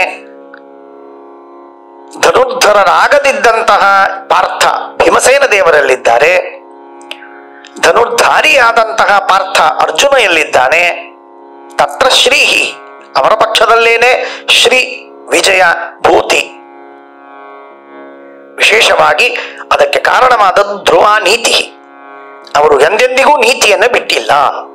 ಧನುರ್ಧರರಾಗದಿದ್ದಂತಹ ಪಾರ್ಥ ಭೀಮಸೇನ ದೇವರಲ್ಲಿದ್ದಾರೆ ಧನುರ್ಧಾರಿಯಾದಂತಹ ಪಾರ್ಥ ಅರ್ಜುನ ಎಲ್ಲಿದ್ದಾನೆ ತತ್ರ ಶ್ರೀಹಿ ಅವರ ಪಕ್ಷದಲ್ಲೇನೆ ಶ್ರೀ ವಿಜಯ ಭೂತಿ ವಿಶೇಷವಾಗಿ ಅದಕ್ಕೆ ಕಾರಣವಾದದ್ದು ಧ್ರುವ ನೀತಿ ಅವರು ಎಂದೆಂದಿಗೂ ನೀತಿಯನ್ನು ಬಿಟ್ಟಿಲ್ಲ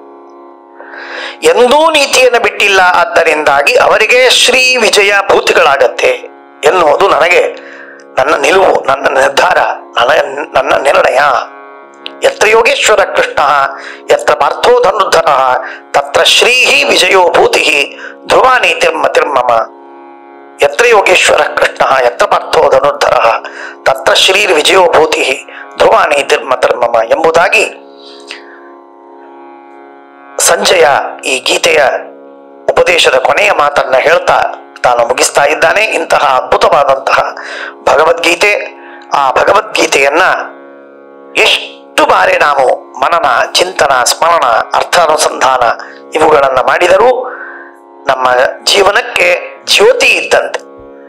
ಎಂದೂ ನೀತಿಯನ್ನು ಬಿಟ್ಟಿಲ್ಲ ಆದ್ದರಿಂದಾಗಿ ಅವರಿಗೆ ಶ್ರೀ ವಿಜಯ ಭೂತಿಗಳಾಗತ್ತೆ ಎನ್ನುವುದು ನನಗೆ ನನ್ನ ನಿಲುವು ನನ್ನ ನಿರ್ಧಾರ ನನ್ನ ನನ್ನ ನಿರ್ಣಯ ಯತ್ರ ಯೋಗೇಶ್ವರ ಕೃಷ್ಣ ಯತ್ರ ಪಾರ್ಥೋ ಧನುರ್ಧರ ತತ್ರ ಶ್ರೀಹಿ ವಿಜಯೋ ಭೂತಿ ಧ್ರುವ ನೀತಿರ್ಮತಿರ್ಮಮ ಯತ್ರ ಯೋಗೇಶ್ವರ ಕೃಷ್ಣ ಯತ್ರ ಪಾರ್ಥೋ ಧನುರ್ಧರ ತತ್ರ ಶ್ರೀರ್ ವಿಜಯೋ ಭೂತಿ ಧ್ರುವ ನೀತಿರ್ಮತಿರ್ಮಮ ಎಂಬುದಾಗಿ ಸಂಜಯ ಈ ಗೀತೆಯ ಉಪದೇಶದ ಕೊನೆಯ ಮಾತನ್ನ ಹೇಳ್ತಾ ತಾನು ಮುಗಿಸ್ತಾ ಇದ್ದಾನೆ ಇಂತಹ ಅದ್ಭುತವಾದಂತಹ ಭಗವದ್ಗೀತೆ ಆ ಭಗವದ್ಗೀತೆಯನ್ನ ಎಷ್ಟು ಬಾರಿ ನಾವು ಮನನ ಚಿಂತನ ಸ್ಮರಣ ಅರ್ಥಾನುಸಂಧಾನ ಇವುಗಳನ್ನ ಮಾಡಿದರೂ ನಮ್ಮ ಜೀವನಕ್ಕೆ ಜ್ಯೋತಿ ಇದ್ದಂತೆ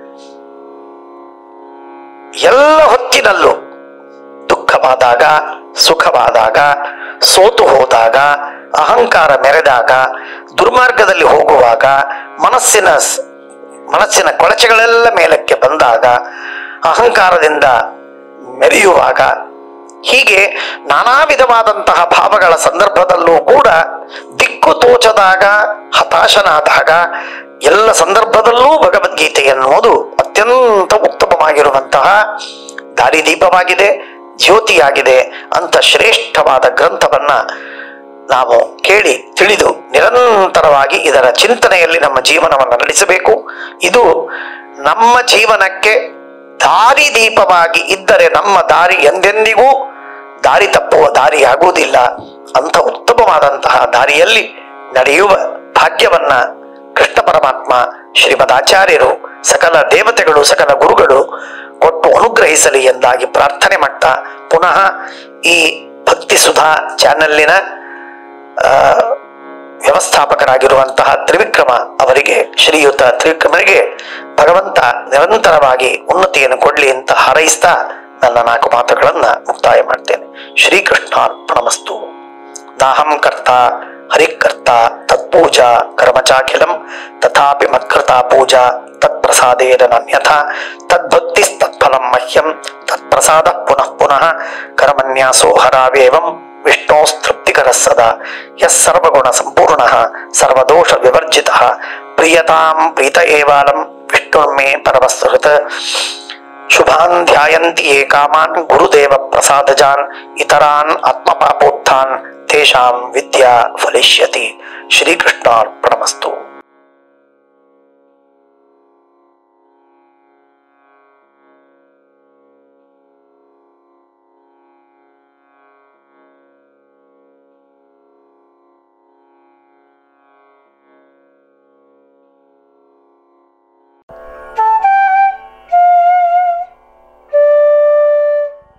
ಎಲ್ಲ ಹೊತ್ತಿನಲ್ಲೂ ದುಃಖವಾದಾಗ ಸುಖವಾದಾಗ ಸೋತು ಹೋದಾಗ ಅಹಂಕಾರ ಮೆರೆದಾಗ ದುರ್ಮಾರ್ಗದಲ್ಲಿ ಹೋಗುವಾಗ ಮನಸ್ಸಿನ ಸ್- ಮನಸ್ಸಿನ ಕೊಳಚೆಗಳೆಲ್ಲ ಮೇಲಕ್ಕೆ ಬಂದಾಗ ಅಹಂಕಾರದಿಂದ ಮೆರೆಯುವಾಗ ಹೀಗೆ ನಾನಾ ವಿಧವಾದಂತಹ ಭಾವಗಳ ಸಂದರ್ಭದಲ್ಲೂ ಕೂಡ ದಿಕ್ಕು ತೋಚದಾಗ ಹತಾಶನಾದಾಗ ಎಲ್ಲ ಸಂದರ್ಭದಲ್ಲೂ ಭಗವದ್ಗೀತೆ ಎನ್ನುವುದು ಅತ್ಯಂತ ಉತ್ತಮವಾಗಿರುವಂತಹ ದಾರಿದೀಪವಾಗಿದೆ ಜ್ಯೋತಿಯಾಗಿದೆ ಅಂತ ಶ್ರೇಷ್ಠವಾದ ಗ್ರಂಥವನ್ನ ನಾವು ಕೇಳಿ ತಿಳಿದು ನಿರಂತರವಾಗಿ ಇದರ ಚಿಂತನೆಯಲ್ಲಿ ನಮ್ಮ ಜೀವನವನ್ನು ನಡೆಸಬೇಕು ಇದು ನಮ್ಮ ಜೀವನಕ್ಕೆ ದಾರಿದೀಪವಾಗಿ ಇದ್ದರೆ ನಮ್ಮ ದಾರಿ ಎಂದೆಂದಿಗೂ ದಾರಿ ತಪ್ಪುವ ದಾರಿಯಾಗುವುದಿಲ್ಲ ಅಂತ ಉತ್ತಮವಾದಂತಹ ದಾರಿಯಲ್ಲಿ ನಡೆಯುವ ಭಾಗ್ಯವನ್ನ ಕೃಷ್ಣ ಪರಮಾತ್ಮ ಶ್ರೀಮದ್ ಆಚಾರ್ಯರು ಸಕಲ ದೇವತೆಗಳು ಸಕಲ ಗುರುಗಳು ಕೊಟ್ಟು ಅನುಗ್ರಹಿಸಲಿ ಎಂದಾಗಿ ಪ್ರಾರ್ಥನೆ ಮಾಡ್ತಾ ಪುನಃ ಈ ಭಕ್ತಿ ಸುಧಾ ಚಾನೆಲ್ಲಿನ ಆ, ವ್ಯವಸ್ಥಾಪಕರಾಗಿರುವಂತಹ ತ್ರಿವಿಕ್ರಮ ಅವರಿಗೆ ಶ್ರೀಯುತ ತ್ರಿವಿಕ್ರಮರಿಗೆ ಭಗವಂತ ನಿರಂತರವಾಗಿ ಉನ್ನತಿಯನ್ನು ಕೊಡ್ಲಿ ಅಂತ ಹಾರೈಸ್ತಾ ನನ್ನ ನಾಲ್ಕು ಮಾತುಗಳನ್ನ ಮುಕ್ತಾಯ ಮಾಡ್ತೇನೆ ಶ್ರೀಕೃಷ್ಣಾರ್ಪಣಮಸ್ತು ನಾಹಂ ಕರ್ತ ಹರಿಕರ್ತ ತತ್ಪೂಜಾ ಕರ್ಮಚಾಖಿಲಂ ತಥಾಪಿ ಮತ್ಕೃತ ಪೂಜಾ ತತ್ಪ್ರಸಾದೇನ ನಾನ್ಯಥಾ ತದ್ಭಕ್ತಿಸ್ತತ್ಫಲಂ ಮಹ್ಯಂ ತತ್ಪ್ರಸಾದ ಪುನಃ ಪುನಃ ಕರ್ಮನ್ಯಾಸೋ ಹರಾವೇವಂ ವಿಷ್ಣೋಸ್ತೃಪ್ತಿಕರ ಸದಾ ಯಸ್ ಸರ್ವಗುಣ ಸಂಪೂರ್ಣ ಸರ್ವದೋಷ ವಿವರ್ಜಿತ ಪ್ರಿಯತಾಂ ಪ್ರೀತ ಏವಾಲಂ ವಿಷ್ಣುರ್ಮೇ ಪರಮಸ್ಹೃತ ಶುಭಾನ್ ಧ್ಯಾಯಂತಿ ಯೇ ಕಾಮಾನ್ ಗುರುದೇವ ಪ್ರಸಾದಜಾನ್ ಇತರಾನ್ ಆತ್ಮಪಾಪೋತ್ಥಾನ್ ತೇಷಾಂ ವಿದ್ಯಾ ಫಲಿಷ್ಯತಿ ಶ್ರೀಕೃಷ್ಣಾರ್ಪಣಮಸ್ತು